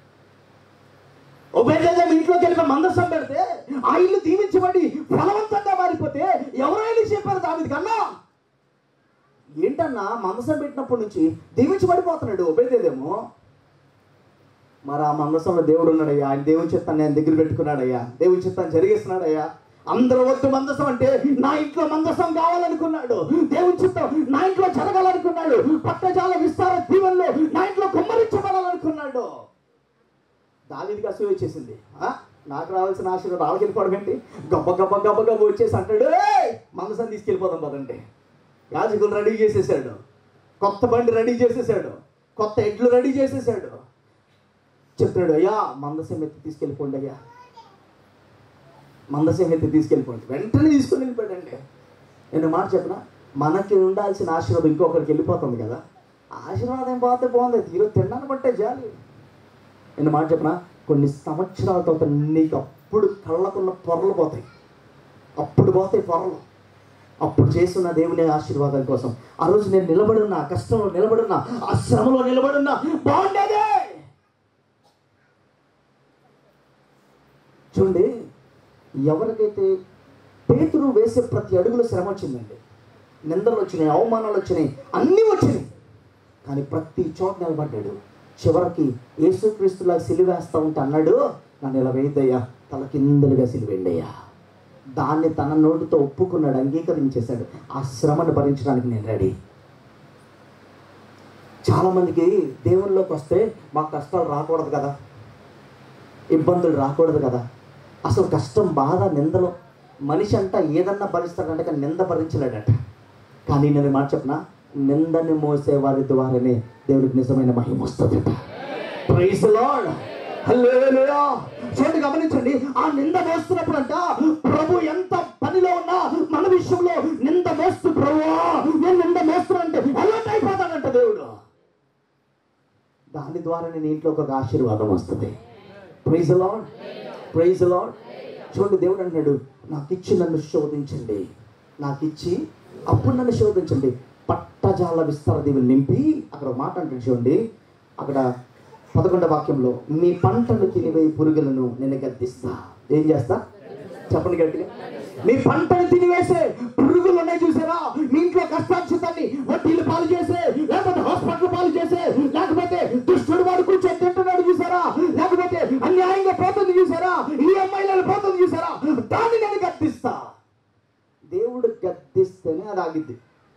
ఉపేదం ఇంట్లోకి వెళ్ళిపోయి మందసం పెడితే ఆ ఇల్లు దీవించబడి ఫలవంతంగా మారిపోతే ఎవరైనా చెప్పారు దావిది కన్నా ఏంటన్నా మందసం పెట్టినప్పటి నుంచి దీవించబడిపోతున్నాడు ఉపేదేదేమో మరి ఆ మందసంలో దేవుడు ఉన్నాడయ్యా ఆయన దేవుని చిత్తాన్ని ఆయన దగ్గర పెట్టుకున్నాడయ్యా దేవుని చిత్తాన్ని జరిగిస్తున్నాడయ్యా అందరూ వద్దు మందసం అంటే నా ఇంట్లో మందసం కావాలనుకున్నాడు దేవుని చిత్తం నా ఇంట్లో జరగాలనుకున్నాడు పట్టజాల విస్తార దీవెనలో నా ఇంట్లో కుమ్మరించబడాలనుకున్నాడు దావిదికి అసూయ వచ్చేసింది ఆ? నాకు రావాల్సిన ఆశీర్వాదం వాళ్ళకి వెళ్ళిపోవడం ఏంటి గబ్బ గబ్బ గబ్బ గబ్బ వచ్చేసి అంటాడు "ఏయ్, మందసం తీసుకెళ్ళిపోదాం పదండి యాజకులు రెడీ చేసేసాడు కొత్త బండి రెడీ చేసేసాడు కొత్త ఎడ్లు రెడీ చేసేసాడు చెప్తున్నాడు అయ్యా మందసం ఎత్తి తీసుకెళ్ళిపోండి అయ్యా మందసం ఎత్తి తీసుకెళ్ళిపోండి వెంటనే తీసుకొని వెళ్ళిపోయాడండి నేను మాట చెప్పిన మనకి ఉండాల్సిన ఆశీర్వాదం ఇంకొకరికి వెళ్ళిపోతుంది కదా ఆశీర్వాదం పోతే బాగుంది ఈరోజు తిన్నాను బట్టే జాలి నేను మాట చెప్పిన కొన్ని సంవత్సరాల తర్వాత నీకు అప్పుడు కళ్ళకున్న పొరలు పోతాయి అప్పుడు పోతాయి పొరలు అప్పుడు చేస్తున్న దేవుని ఆశీర్వాదం కోసం ఆ రోజు నేను నిలబడున్నా కష్టంలో నిలబడున్నా ఆ శ్రమలో నిలబడున్నా బాగుండేదే ఎవరికైతే పేతురు వేసే ప్రతి అడుగులో శ్రమ వచ్చిందండి నిందలు వచ్చినాయి అవమానాలు వచ్చినాయి అన్నీ వచ్చినాయి కానీ ప్రతి చోట నిలబడ్డాడు చివరికి యేసుక్రీస్తులా సిలివేస్తా ఉంటే అన్నాడు నన్ను ఇలా వేయద్దయ్యా తల కిందలుగా సిలివేండయ్యా దాన్ని తన నోటితో ఒప్పుకున్నాడు అంగీకరించేశాడు ఆ శ్రమను భరించడానికి నేను రెడీ చాలామందికి దేవుళ్ళలోకి వస్తే మాకు కష్టాలు రాకూడదు కదా ఇబ్బందులు రాకూడదు కదా అసలు కష్టం బాధ నిందలు మనిషి అంట ఏదన్నా భరిస్తాడంట కానీ నింద భరించలేడట కానీ నేను మాట చెప్పిన నిందని మోసే వారి ద్వారానే దేవుడికి నిజమైన మహిమ వస్తుందట ప్రైజ్ లార్డ్ హల్లెలూయా చూడండి గమనించండి ఆ నింద మోస్తున్నప్పుడంట ప్రభు ఎంత పనిలో ఉన్నా మన విషయంలో నింద మోస్తూ ప్రభువా నేను నింద మోస్తున్నానంటే అలర్ట్ అయిపోతాడంట దేవుడు దాని ద్వారా నేను ఇంట్లోకి ఒక ఆశీర్వాదం వస్తుంది ప్రైజ్ లార్డ్ ప్రైజ్ లార్డ్ చూడండి దేవుడు అంటున్నాడు నాకు ఇచ్చి నన్ను శోధించండి నాకు ఇచ్చి అప్పుడు నన్ను శోధించండి పట్టజాల విస్తార దీవులు నింపి అక్కడ ఒక మాట అంటాడు చూడండి అక్కడ పదకొండవ వాక్యంలో మీ పంటను తినివేయి పురుగులను నేను గద్దిస్తా ఏం చేస్తా చెప్పండి గట్టిగా మీ పంటను తినివేసే పురుగులు ఉన్నాయి చూసారా మీ ఇంట్లో కష్టార్జితాన్ని వడ్డీలు పాలు చేసే లేకపోతే హాస్పిటల్ పాలు చేసే లేకపోతే దుష్టుడు వాడు కూర్చొని తింటున్నాడు చూసారా లేకపోతే అన్యాయంగా పోతుంది చూసారా ఈ అమ్మాయిలను పోతుంది చూసారా దాన్ని నేను గద్దిస్తా దేవుడు గద్దిస్తేనే అది ఆగిద్ది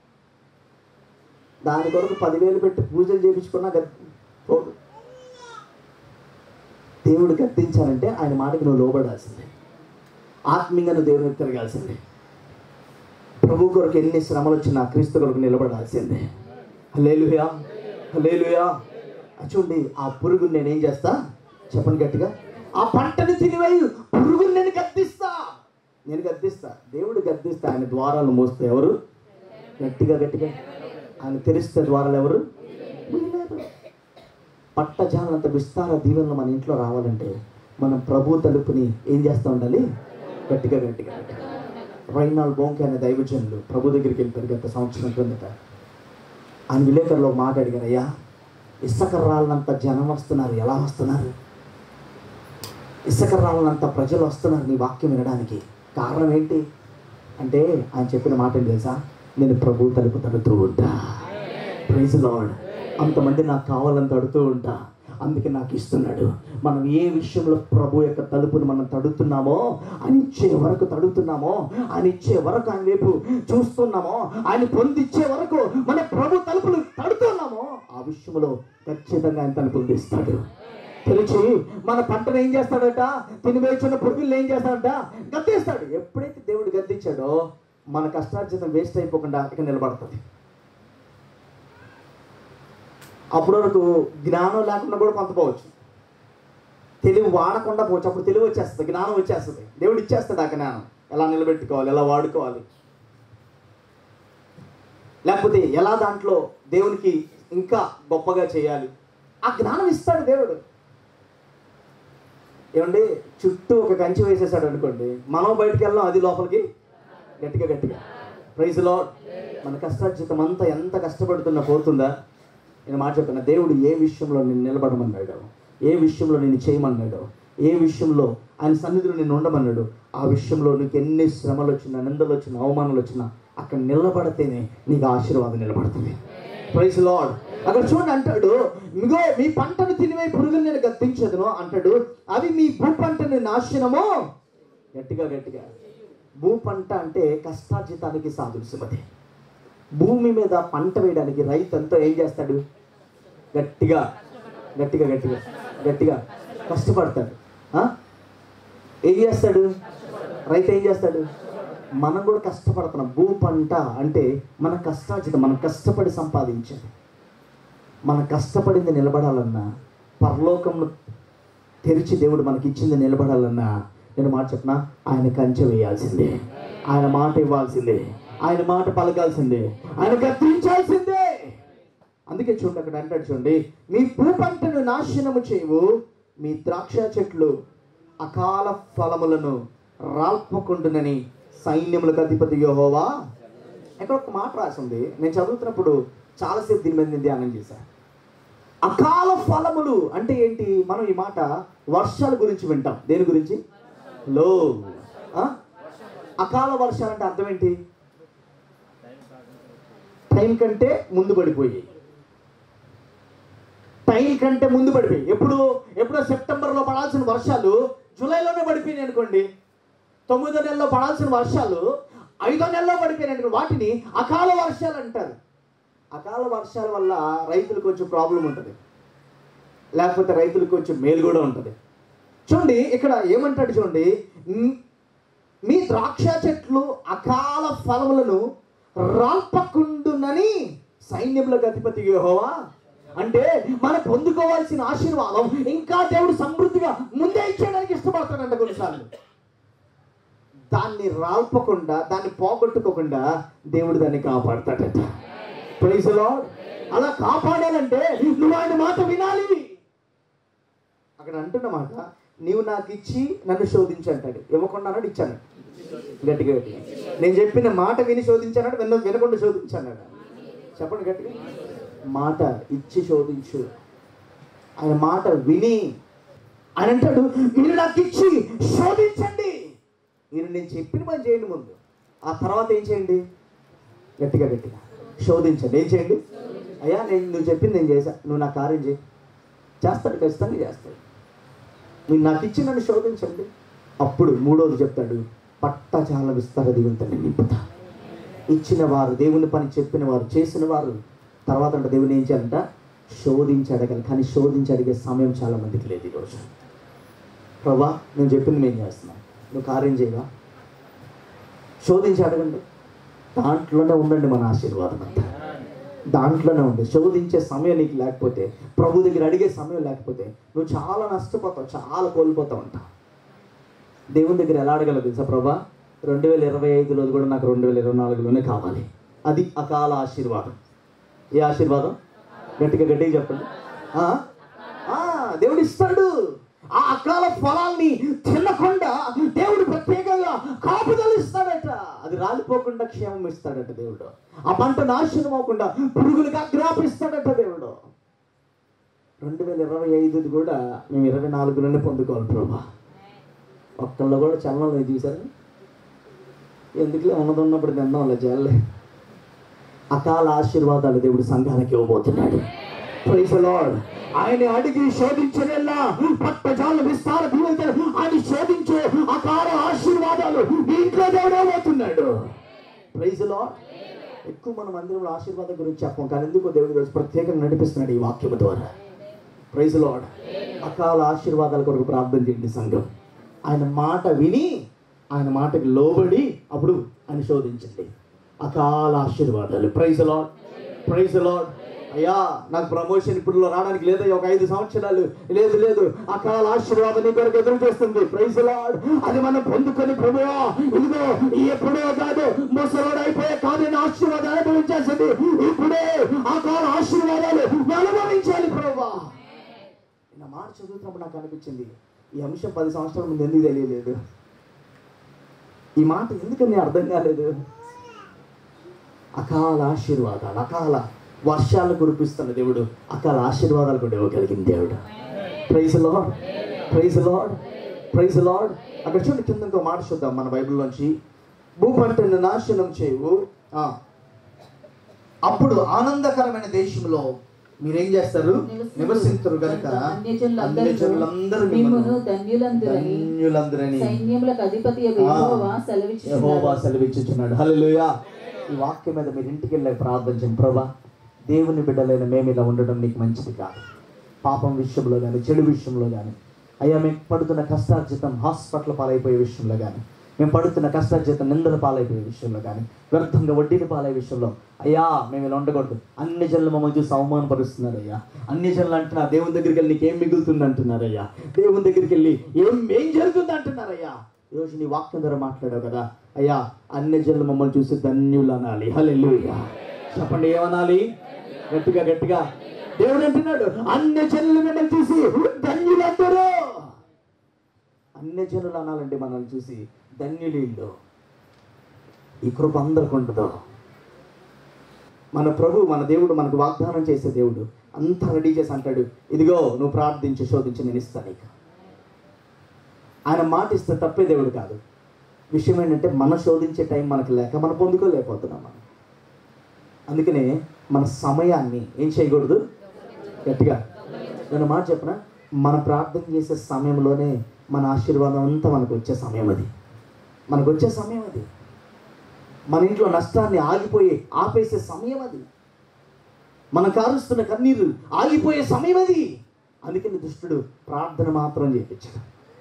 దాని కొరకు పదివేలు పెట్టి పూజలు చేయించుకున్నా గద్ పోదు దేవుడు గద్దించాలంటే ఆయన మాటకి నువ్వు లోబడాల్సిందే ఆత్మీయంగా నువ్వు దేవుని తిరగాల్సిందే ప్రభు కొరకు ఎన్ని శ్రమలు వచ్చినా క్రీస్తు కొరకు నిలబడాల్సిందే హలేలుయా హలేలుయా చూడండి ఆ పురుగుని నేనేం చేస్తా చెప్పండి గట్టిగా ఆ పంటని తినివేయు పురుగుని నేను గద్దిస్తా నేను గద్దిస్తా దేవుడు గద్దిస్తా ఆయన ద్వారాలు మోస్తే ఎవరు గట్టిగా గట్టిగా ఆయన తెరిస్తే ద్వారాలు ఎవరు వీళ్ళెవరు? పట్టజాలంత విస్తార దీవెనలు మన ఇంట్లో రావాలంటే మనం ప్రభు తలుపుని ఏం చేస్తూ ఉండాలి గట్టిగా గట్టిగా గట్టిగా రైనాల్ బోంకే అనే దైవజనులు ప్రభు దగ్గరికి వెళ్ళిపోయారు గత సంవత్సరం క్రిందట ఆయన విలేకరులో మాట అడిగారు అయ్యా ఇసుక రాళ్ళంత జనం వస్తున్నారు ఎలా వస్తున్నారు ఇసుక రాళ్ళంత ప్రజలు వస్తున్నారు నీ వాక్యం వినడానికి కారణం ఏంటి అంటే ఆయన చెప్పిన మాట ఏం తెలుసా నేను ప్రభు తలుపు తడుతూ ఉంటా ప్రైజ్ లార్డ్ అంతమంది నాకు కావాలని తడుతూ ఉంటా అందుకే నాకు ఇస్తున్నాడు మనం ఏ విషయంలో ప్రభు యొక్క తలుపును మనం తడుతున్నామో ఆయన ఇచ్చే వరకు తడుతున్నామో ఆయన ఇచ్చే వరకు ఆయన వైపు చూస్తున్నామో ఆయన పొందిచ్చే వరకు మన ప్రభు తలుపులు తడుతున్నామో ఆ విషయంలో ఖచ్చితంగా ఆయన తలుపులు తీస్తాడు తెలిసి మన పంటను ఏం చేస్తాడట తినివేచున్న పురుగులు ఏం చేస్తాడట గద్దిస్తాడు ఎప్పుడైతే దేవుడు గద్దించాడో మన కష్టార్జితం వేస్ట్ అయిపోకుండా ఇక నిలబడుతుంది అప్పటి వరకు జ్ఞానం లేకుండా కూడా కొంత పోవచ్చు తెలివి వాడకుండా పోవచ్చు అప్పుడు తెలివి వచ్చేస్తుంది జ్ఞానం వచ్చేస్తుంది దేవుడు ఇచ్చేస్తాడు ఆ జ్ఞానం ఎలా నిలబెట్టుకోవాలి ఎలా వాడుకోవాలి లేకపోతే ఎలా దాంట్లో దేవునికి ఇంకా గొప్పగా చేయాలి ఆ జ్ఞానం ఇస్తాడు దేవుడు ఏమండి చుట్టూ ఒక కంచి వేసేసాడు అనుకోండి మనం బయటికి వెళ్ళాం అది లోపలికి గట్టిగా గట్టిగా ప్రైజ్ లో మన కష్టార్జితం అంతా ఎంత కష్టపడుతున్నా పోతుందా నేను మాట చెప్తున్నా దేవుడు ఏ విషయంలో నేను నిలబడమన్నాడు ఏ విషయంలో నేను చేయమన్నాడు ఏ విషయంలో ఆయన సన్నిధిలో నేను ఉండమన్నాడు ఆ విషయంలో నీకు ఎన్ని శ్రమలు వచ్చినా నిందలు వచ్చినా అవమానాలు వచ్చినా అక్కడ నిలబడితేనే నీకు ఆశీర్వాదం నిలబడుతుంది ప్రైజ్ లార్డ్ అక్కడ చూడండి అంటాడు ఇగో మీ పంటను తినివే పురుగులు నేను గద్దించదును అంటాడు అవి మీ భూ పంటని నాశనము గట్టిగా గట్టిగా భూ పంట అంటే కష్టార్జితానికి సాదృశ్యమది భూమి మీద పంట వేయడానికి రైతు అంతా ఏం చేస్తాడు గట్టిగా గట్టిగా గట్టిగా గట్టిగా కష్టపడతాడు ఆ? ఏం చేస్తాడు రైతు ఏం చేస్తాడు మనం కూడా కష్టపడుతున్నాం భూ పంట అంటే మన కష్టార్జితం మనం కష్టపడి సంపాదించాలి మన కష్టపడింది నిలబడాలన్నా పరలోకంలో తెరిచి దేవుడు మనకి ఇచ్చింది నిలబడాలన్నా నేను మాట చెప్పిన ఆయన కంచె వేయాల్సిందే ఆయన మాట ఇవ్వాల్సిందే ఆయన మాట పలకాల్సిందే ఆయన గద్దించాల్సిందే అందుకే చూడండి అక్కడ అంటాడు చూడండి మీ భూ పంటను నాశనము చేయవు మీ ద్రాక్ష చెట్లు అకాల ఫలములను రాల్పకుండునని సైన్యములకు అధిపతి యెహోవా ఇక్కడ ఒక మాట రాసింది నేను చదువుతున్నప్పుడు చాలాసేపు దీని మీద నేను ధ్యానం చేశాను అకాల ఫలములు అంటే ఏంటి మనం ఈ మాట వర్షాల గురించి వింటాం దేని గురించి లో ఆ? అకాల వర్షాలు అంటే అర్థం ఏంటి టైం కంటే ముందు పడిపోయాయి టైం కంటే ముందు పడిపోయి ఎప్పుడు ఎప్పుడో సెప్టెంబర్లో పడాల్సిన వర్షాలు జూలైలోనే పడిపోయినాయి అనుకోండి తొమ్మిదో నెలలో పడాల్సిన వర్షాలు ఐదో నెలలో పడిపోయినాయి అనుకోండి వాటిని అకాల వర్షాలు అంటారు అకాల వర్షాల వల్ల రైతులకు కొంచెం ప్రాబ్లం ఉంటుంది లేకపోతే రైతులకు కొంచెం మేలు కూడా ఉంటుంది చూడండి ఇక్కడ ఏమంటాడు చూడండి "మ్, మీ ద్రాక్ష చెట్లు అకాల ఫలములను రాల్పకుండునని సైన్యములకు అధిపతి యెహోవా అంటే మనం పొందుకోవాల్సిన ఆశీర్వాదం ఇంకా దేవుడు సమృద్ధిగా ముందే ఇచ్చేయడానికి ఇష్టపడతాడంట కొన్నిసార్లు దాన్ని రాల్పకుండా దాన్ని పోగొట్టుకోకుండా దేవుడు దాన్ని కాపాడతాడట ప్రైజ్ లార్డ్ అలా కాపాడాలంటే నువ్వు ఆయన మాట వినాలి అక్కడ అంటున్న మాట నీవు నాకు ఇచ్చి నన్ను శోధించి అంటాడు ఇవ్వకుండా అన్నాడు ఇచ్చాను గట్టిగా గట్టిగా నేను చెప్పిన మాట విని శోధించాడు విన్న వినకుండా శోధించాడు చెప్పండి గట్టిగా మాట ఇచ్చి శోధించు ఆయన మాట విని ఆయన అంటాడు మీరు నాకు ఇచ్చి శోధించండి మీరు నేను చెప్పిన పని చేయండి ముందు ఆ తర్వాత ఏం చేయండి గట్టిగా గట్టిగా శోధించండి ఏం చేయండి అయ్యా నేను నువ్వు చెప్పింది నేను చేశా నువ్వు నా కార్యం చేయి చేస్తాడు ఖచ్చితంగా చేస్తాడు మీరు నాకు ఇచ్చి నన్ను శోధించండి అప్పుడు మూడోది చెప్తాడు పట్టచాల విస్తార దీవంతని నింపుతా ఇచ్చిన వారు దేవుని పని చెప్పిన వారు చేసిన వారు తర్వాత అంటే దేవుని ఏం చేయాలంట శోధించి అడగాలి కానీ శోధించి అడిగే సమయం చాలా మందికి లేదు ఈరోజు ప్రభా నేను చెప్పింది మేము చేస్తున్నాం నువ్వు కార్యం చేయవా శోధించి అడగండి దాంట్లోనే ఉండండి మన ఆశీర్వాదం అంతా దాంట్లోనే ఉంది శోధించే సమయం నీకు లేకపోతే ప్రభు దగ్గర అడిగే సమయం లేకపోతే నువ్వు చాలా నష్టపోతావు చాలా కోల్పోతావు అంట దేవుని దగ్గర ఎలా అడగలదు తెలుసా ప్రభా రెండు వేల ఇరవై ఐదులో కూడా నాకు రెండు వేల ఇరవై నాలుగులోనే కావాలి అది అకాల ఆశీర్వాదం ఏ ఆశీర్వాదం గట్టిగా గట్టిగా చెప్పండి ఆ? ఆ, దేవుడు ఇస్తాడు ఆ అకాల ఫలాల్ని తినకుండా దేవుడు ప్రత్యేకంగా కాపుదల ఇస్తాడట అది రాలిపోకుండా క్షేమం ఇస్తాడట దేవుడు ఆ పంట నాశనం అవ్వకుండా పురుగులుగా అగ్రాపిస్తాడట దేవుడు రెండు వేల ఇరవై ఐదుది కూడా మేము ఇరవై నాలుగులోనే పొందుకోవాలి ప్రభా ఒక్కళ్ళు కూడా చలనం లేదు చూసారు ఎందుకులే ఉన్నది ఉన్నప్పుడు తిందాంలే చేయాలి అకాల ఆశీర్వాదాలు దేవుడు సంఘానికి ఇవ్వబోతున్నాడు Praise the Lord. ఆయన అడిగి శోధించగల్లా పట్టజాల విస్తార దీవెనలు ఆయన శోధించే అకాల ఆశీర్వాదాలు మీ ఇంట్లో దేవుడు ఇవ్వబోతున్నాడు ప్రైజ్ లార్డ్ ఎక్కువ మనం అందరం ఆశీర్వాదం గురించి చెప్పం కానీ ఎందుకో దేవుడు ఈరోజు ప్రత్యేకంగా నడిపిస్తున్నాడు ఈ వాక్యం ద్వారా ప్రైజ్ లార్డ్ అకాల ఆశీర్వాదాల కొరకు ప్రార్థన చేయండి సంఘం ఆయన మాట విని ఆయన మాటకి లోబడి అప్పుడు ఆయన శోధించండి అకాల ఆశీర్వాదాలు ప్రైజ్ లార్డ్ ప్రైజ్ లార్డ్ అయ్యా నాకు ప్రమోషన్ ఇప్పుడు రావడానికి లేదా ఒక ఐదు సంవత్సరాలు లేదు లేదు అకాల ఆశీర్వాదం నీ కొరకు ఎదురు చేస్తుంది ప్రైజ్ లార్డ్ అది మనం పొందుకొని ప్రభువా ఇదిగో ఈ ఎప్పుడో కాదు ముసలోడు అయిపోయే కాదు నేను ఆశీర్వాదాలు అనుభవించాల్సింది ఇప్పుడే అకాల ఆశీర్వాదాలు అనుభవించాలి ప్రభువా నా మాట చదువుతున్నప్పుడు నాకు అనిపించింది ఈ అంశం పది సంవత్సరాల ముందు ఎందుకు తెలియలేదు ఈ మాట ఎందుకని అర్థం కాలేదు అకాల ఆశీర్వాదాలు అకాల వర్షాలు కురిపిస్తున్న దేవుడు అకాల ఆశీర్వాదాలు కూడా ఇవ్వగలిగిన దేవుడు praise lord praise lord praise lord అక్కడ చూడండి కింద ఇంకో మాట చూద్దాం మన బైబిల్లోంచి భూపంటను నాశనం చేయవు ఆ. అప్పుడు ఆనందకరమైన దేశంలో మీరేం చేస్తారు నివసించరు కనుక అన్యజనులందరూ అన్యజనులందరూ మిమ్మును మిమ్మల్ని ధన్యులందరని ధన్యులందరని సైన్యములకు అధిపతి ఆ. యెహోవా యెహోవా సెలవిచ్చుచున్నాడు సెలవిచ్చుచున్నాడు హల్లెలూయా ఈ వాక్యం మీద మీరు ఇంటికి వెళ్ళి ప్రార్థించండి ప్రభా దేవుని బిడ్డలైన మేము ఇలా ఉండడం నీకు మంచిది కాదు పాపం విషయంలో కానీ చెడు విషయంలో కానీ అయ్యా మేము పడుతున్న కష్టార్జితం హాస్పిటల్ పాలైపోయే విషయంలో కానీ మేము పడుతున్న కష్టార్జితం నిందల పాలైపోయే విషయంలో కానీ వ్యర్థంగా వడ్డీలు పాలయ్యే విషయంలో అయ్యా మేము ఇలా ఉండకూడదు అన్ని జనులు మమ్మల్ని చూసి అవమానపరుస్తున్నారు అయ్యా అన్ని జనులు అంటున్నారు దేవుని దగ్గరికి వెళ్ళి నీకేం మిగులుతుంది అంటున్నారు అయ్యా దేవుని దగ్గరికి వెళ్ళి ఏం ఏం జరుగుతుంది అంటున్నారయ్యా ఈరోజు నీ వాక్యం ద్వారా మాట్లాడావు కదా అయ్యా అన్ని జనులు మమ్మల్ని చూసి ధన్యులు అనాలి హల్లెలూయా చెప్పండి ఏమనాలి గట్టిగా గట్టిగా దేవుడు అంటున్నాడు అన్ని జనులు మిమ్మల్ని చూసి ధన్యులందరూ అన్ని జనులు అనాలండి మనల్ని చూసి ధన్యులు వీళ్ళు. ఈ కృప అందరికి ఉండదు మన ప్రభు మన దేవుడు మనకు వాగ్దానం చేసే దేవుడు అంతా రెడీ చేసి అంటాడు ఇదిగో నువ్వు ప్రార్థించి శోధించి నేను ఇస్తాను నీకు ఆయన మాట ఇస్తే తప్పే దేవుడు కాదు విషయం ఏంటంటే మనం శోధించే టైం మనకు లేక మనం పొందుకోలేకపోతున్నాం మనం అందుకనే మన సమయాన్ని ఏం చేయకూడదు గట్టిగా నేను మాట చెప్పనా మన ప్రార్థన చేసే సమయంలోనే మన ఆశీర్వాదం అంతా మనకు వచ్చే సమయం అది మనకు వచ్చే సమయం అది మన ఇంట్లో నష్టాన్ని ఆగిపోయే ఆపేసే సమయం అది మన కారుస్తున్న కన్నీరు ఆగిపోయే సమయం అది అందుకని దుష్టుడు ప్రార్థన మాత్రం చేయించాడు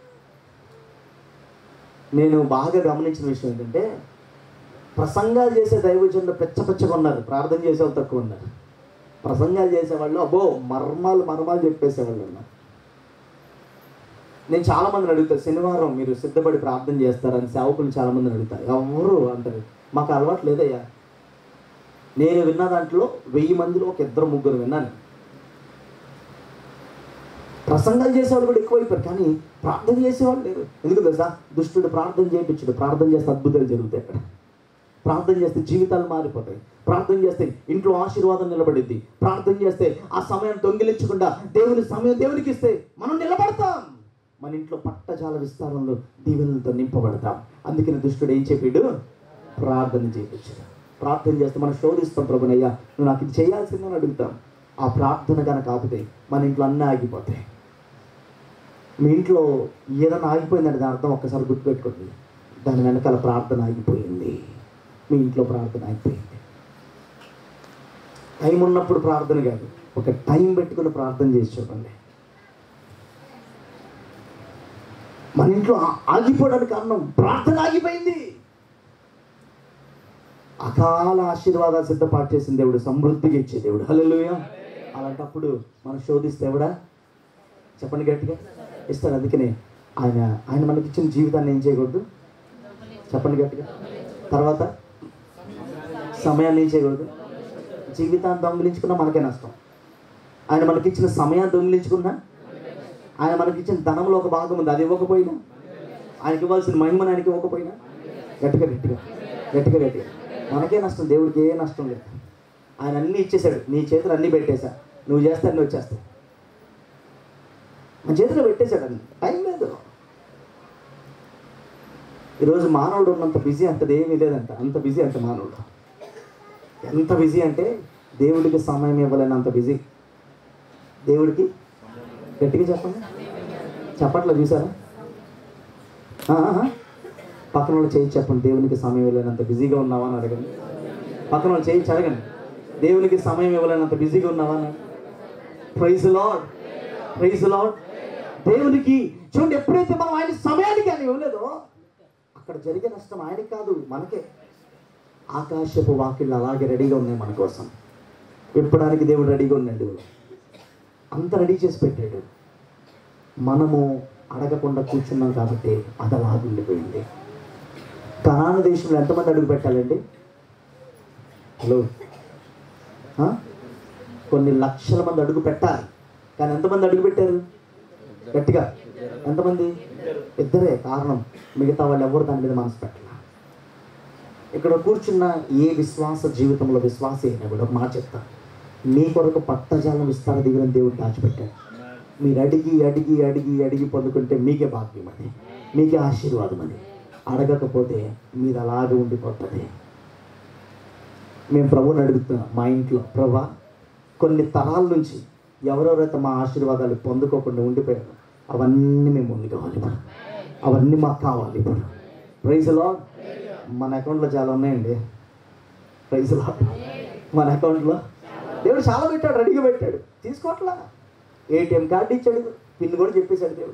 నేను బాగా గమనించిన విషయం ఏంటంటే ప్రసంగాలు చేసే దైవజనులు పెచ్చ పెచ్చగా ఉన్నారు ప్రార్థన చేసేవాళ్ళు తక్కువ ఉన్నారు ప్రసంగాలు చేసేవాళ్ళు అబ్బో మర్మాలు మర్మాలు చెప్పేసేవాళ్ళు ఉన్నారు నేను చాలా మందిని అడుగుతా శనివారం మీరు సిద్ధపడి ప్రార్థన చేస్తారని సేవకులు చాలా మందిని అడుగుతా ఎవరు అంటారు మాకు అలవాటు లేదయ్యా నేను విన్న దాంట్లో వెయ్యి మందిలో ఒక ఇద్దరు ముగ్గురు విన్నాను ప్రసంగాలు చేసేవాళ్ళు కూడా ఎక్కువైపోయారు కానీ ప్రార్థన చేసేవాళ్ళు లేరు ఎందుకు తెలుసా దుష్టుడు ప్రార్థన చేయించుడు ప్రార్థన చేస్తే అద్భుతాలు జరుగుతాయి అక్కడ ప్రార్థన చేస్తే జీవితాలు మారిపోతాయి ప్రార్థన చేస్తే ఇంట్లో ఆశీర్వాదం నిలబడిద్ది ప్రార్థన చేస్తే ఆ సమయం దొంగిలించకుండా దేవుని సమయం దేవునికి ఇస్తే మనం నిలబడతాం మన ఇంట్లో పట్టజాల విస్తారంలో దీవెనలతో నింపబడతాం అందుకని దుష్టుడు ఏం చెప్పాడు ప్రార్థన చేయించాడు ప్రార్థన చేస్తే మనం శోధిస్తాం ప్రభునయ్యా నువ్వు నాకు ఇది చేయాల్సిందని అడుగుతాం ఆ ప్రార్థన కనుక ఆపితే మన ఇంట్లో అన్నీ ఆగిపోతాయి మీ ఇంట్లో ఏదైనా ఆగిపోయిందంటే దాని అర్థం ఒక్కసారి గుర్తుపెట్టుకోండి దాని వెనకాల ప్రార్థన ఆగిపోయింది మీ ఇంట్లో ప్రార్థన ఆగిపోయింది టైం ఉన్నప్పుడు ప్రార్థన కాదు ఒక టైం పెట్టుకుని ప్రార్థన చేసి చూడండి మన ఇంట్లో ఆ- ఆగిపోవడానికి కారణం ప్రార్థన ఆగిపోయింది అకాల ఆశీర్వాదాలు సిద్ధపాటు చేసిన దేవుడు సమృద్ధిగా ఇచ్చే దేవుడు హల్లెలూయా అలాంటప్పుడు మనం శోధిస్తే ఎవడా చెప్పండి గట్టిగా ఇస్తాడు అందుకనే ఆయన ఆయన మనకి ఇచ్చిన జీవితాన్ని ఏం చేయకూడదు చెప్పండి గట్టిగా తర్వాత సమయాన్ని ఏం చేయకూడదు జీవితాన్ని దొంగిలించుకున్నా మనకే నష్టం ఆయన మనకిచ్చిన సమయాన్ని దొంగిలించుకున్నా ఆయన మనకిచ్చిన ధనంలో ఒక భాగం ఉంది అది ఇవ్వకపోయినా ఆయనకి ఇవ్వాల్సిన మహిమను ఆయనకి ఇవ్వకపోయినా గట్టిగా గట్టిగా గట్టిగా గట్టిగా మనకే నష్టం దేవుడికి ఏ నష్టం లేదు ఆయన అన్నీ ఇచ్చేశాడు నీ చేతులు అన్నీ పెట్టేశా నువ్వు చేస్తే అన్నీ వచ్చేస్తాయి మన చేతిలో పెట్టేశాడు అన్ని టైం లేదు ఈరోజు మానవుడు ఉన్నంత బిజీ అంతది ఏమీ లేదంట అంత బిజీ అంత మానవుడు ఎంత బిజీ అంటే దేవుడికి సమయం ఇవ్వలేనంత బిజీ దేవుడికి గట్టిగా చెప్పండి చెప్పట్లా చూసారా ఆ, ఆ, ఆ. పక్కన వాళ్ళు చేయి చెప్పండి దేవునికి సమయం ఇవ్వలేనంత బిజీగా ఉన్నావా అని అడగండి పక్కన వాళ్ళు చేయించి అడగండి దేవునికి సమయం ఇవ్వలేనంత బిజీగా ఉన్నావా అని ప్రైజ్ లాడ్ ప్రైజ్ లాడ్ దేవునికి చూడండి ఎప్పుడైతే మనం ఆయన సమయానికి ఆయన ఇవ్వలేదో అక్కడ జరిగే నష్టం ఆయనకి కాదు మనకే ఆకాశపు వాకిళ్ళు అలాగే రెడీగా ఉన్నాయి మన కోసం విప్పడానికి దేవుడు రెడీగా ఉన్నాడు అంత రెడీ చేసి పెట్టాడు మనము అడగకుండా కూర్చున్నాం కాబట్టి అది అలా ఉండిపోయింది కనాన దేశంలో ఎంతమంది అడుగు పెట్టాలండి హలో ఆ? కొన్ని లక్షల మంది అడుగు పెట్టాలి కానీ ఎంతమంది అడుగు పెట్టారు గట్టిగా ఎంతమంది ఇద్దరే కారణం మిగతా వాళ్ళు ఎవరు దాని మీద మనసు పెట్టాల ఇక్కడ కూర్చున్న ఏ విశ్వాస జీవితంలో విశ్వాస అయినా కూడా ఒక మాట చెప్తా మీ కొరకు పట్టజాలం విస్తార దిగిన దేవుడు దాచిపెట్టాడు మీరు అడిగి అడిగి అడిగి అడిగి పొందుకుంటే మీకే భాగ్యం అది మీకే ఆశీర్వాదం అది అడగకపోతే మీరు అలాగే ఉండిపోతుంది మేము ప్రభుని అడుగుతున్నాం మా ఇంట్లో ప్రభా కొన్ని తరాల నుంచి ఎవరెవరైతే మా ఆశీర్వాదాలు పొందుకోకుండా ఉండిపోయారో అవన్నీ మేము పొందుకోవాలి ఇప్పుడు అవన్నీ మాకు కావాలి ఇప్పుడు ప్రైజ్లో మన అకౌంట్లో చాలా ఉన్నాయండి ప్రైజ్లో మన అకౌంట్లో దేవుడు చాలా పెట్టాడు రెడీగా పెట్టాడు తీసుకోవట్లా ఏటీఎం కార్డు ఇచ్చాడు పిన్ కూడా చెప్పేశాడు దేవుడు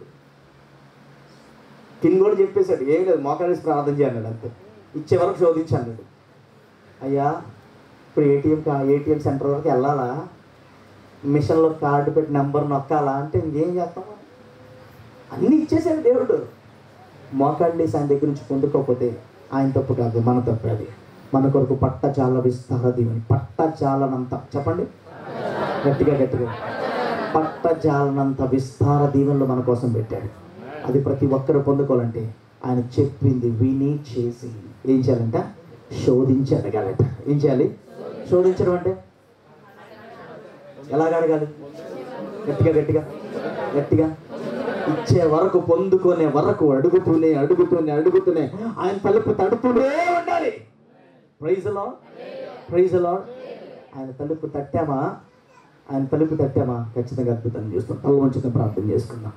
పిన్ కూడా చెప్పేశాడు ఏం లేదు మోకాడేసి ప్రార్థన చేయాలి అంతే ఇచ్చే వరకు శోధించాను అయ్యా ఇప్పుడు ఏటీఎం ఏటీఎం సెంటర్ వరకు వెళ్ళాలా మిషన్లో కార్డు పెట్టి నెంబర్ నొక్కాలా అంటే ఇంకేం చేస్తాము అన్నీ ఇచ్చేసాడు దేవుడు మోకాళ్ళేసి ఆయన దగ్గర నుంచి పొందుకోకపోతే ఆయన తప్పు కాదు మన తప్పు అది మన కొరకు పట్ట చాలా విస్తార దీవెని పట్ట చాలనంత చెప్పండి గట్టిగా గట్టిగా పట్ట జాలనంత విస్తార దీవెనలు మన కోసం పెట్టాడు అది ప్రతి ఒక్కరు పొందుకోవాలంటే ఆయన చెప్పింది విని చేసి ఏం చేయాలంట శోధించి అడగాలట ఏం చేయాలి శోధించడం అంటే ఎలాగ అడగాలి గట్టిగా గట్టిగా గట్టిగా ఇచ్చే వరకు పొందుకునే వరకు అడుగుతూనే అడుగుతూనే అడుగుతూనే ఆయన తలుపు తడుతూనే ఉండాలి ప్రైజ్ లాడ్ ప్రైజ్ లాడ్ ఆయన తలుపు తట్టామా ఆయన తలుపు తట్టామా ఖచ్చితంగా అద్భుతం చేస్తాం తల వంచుకొని ప్రార్థన చేసుకుందాం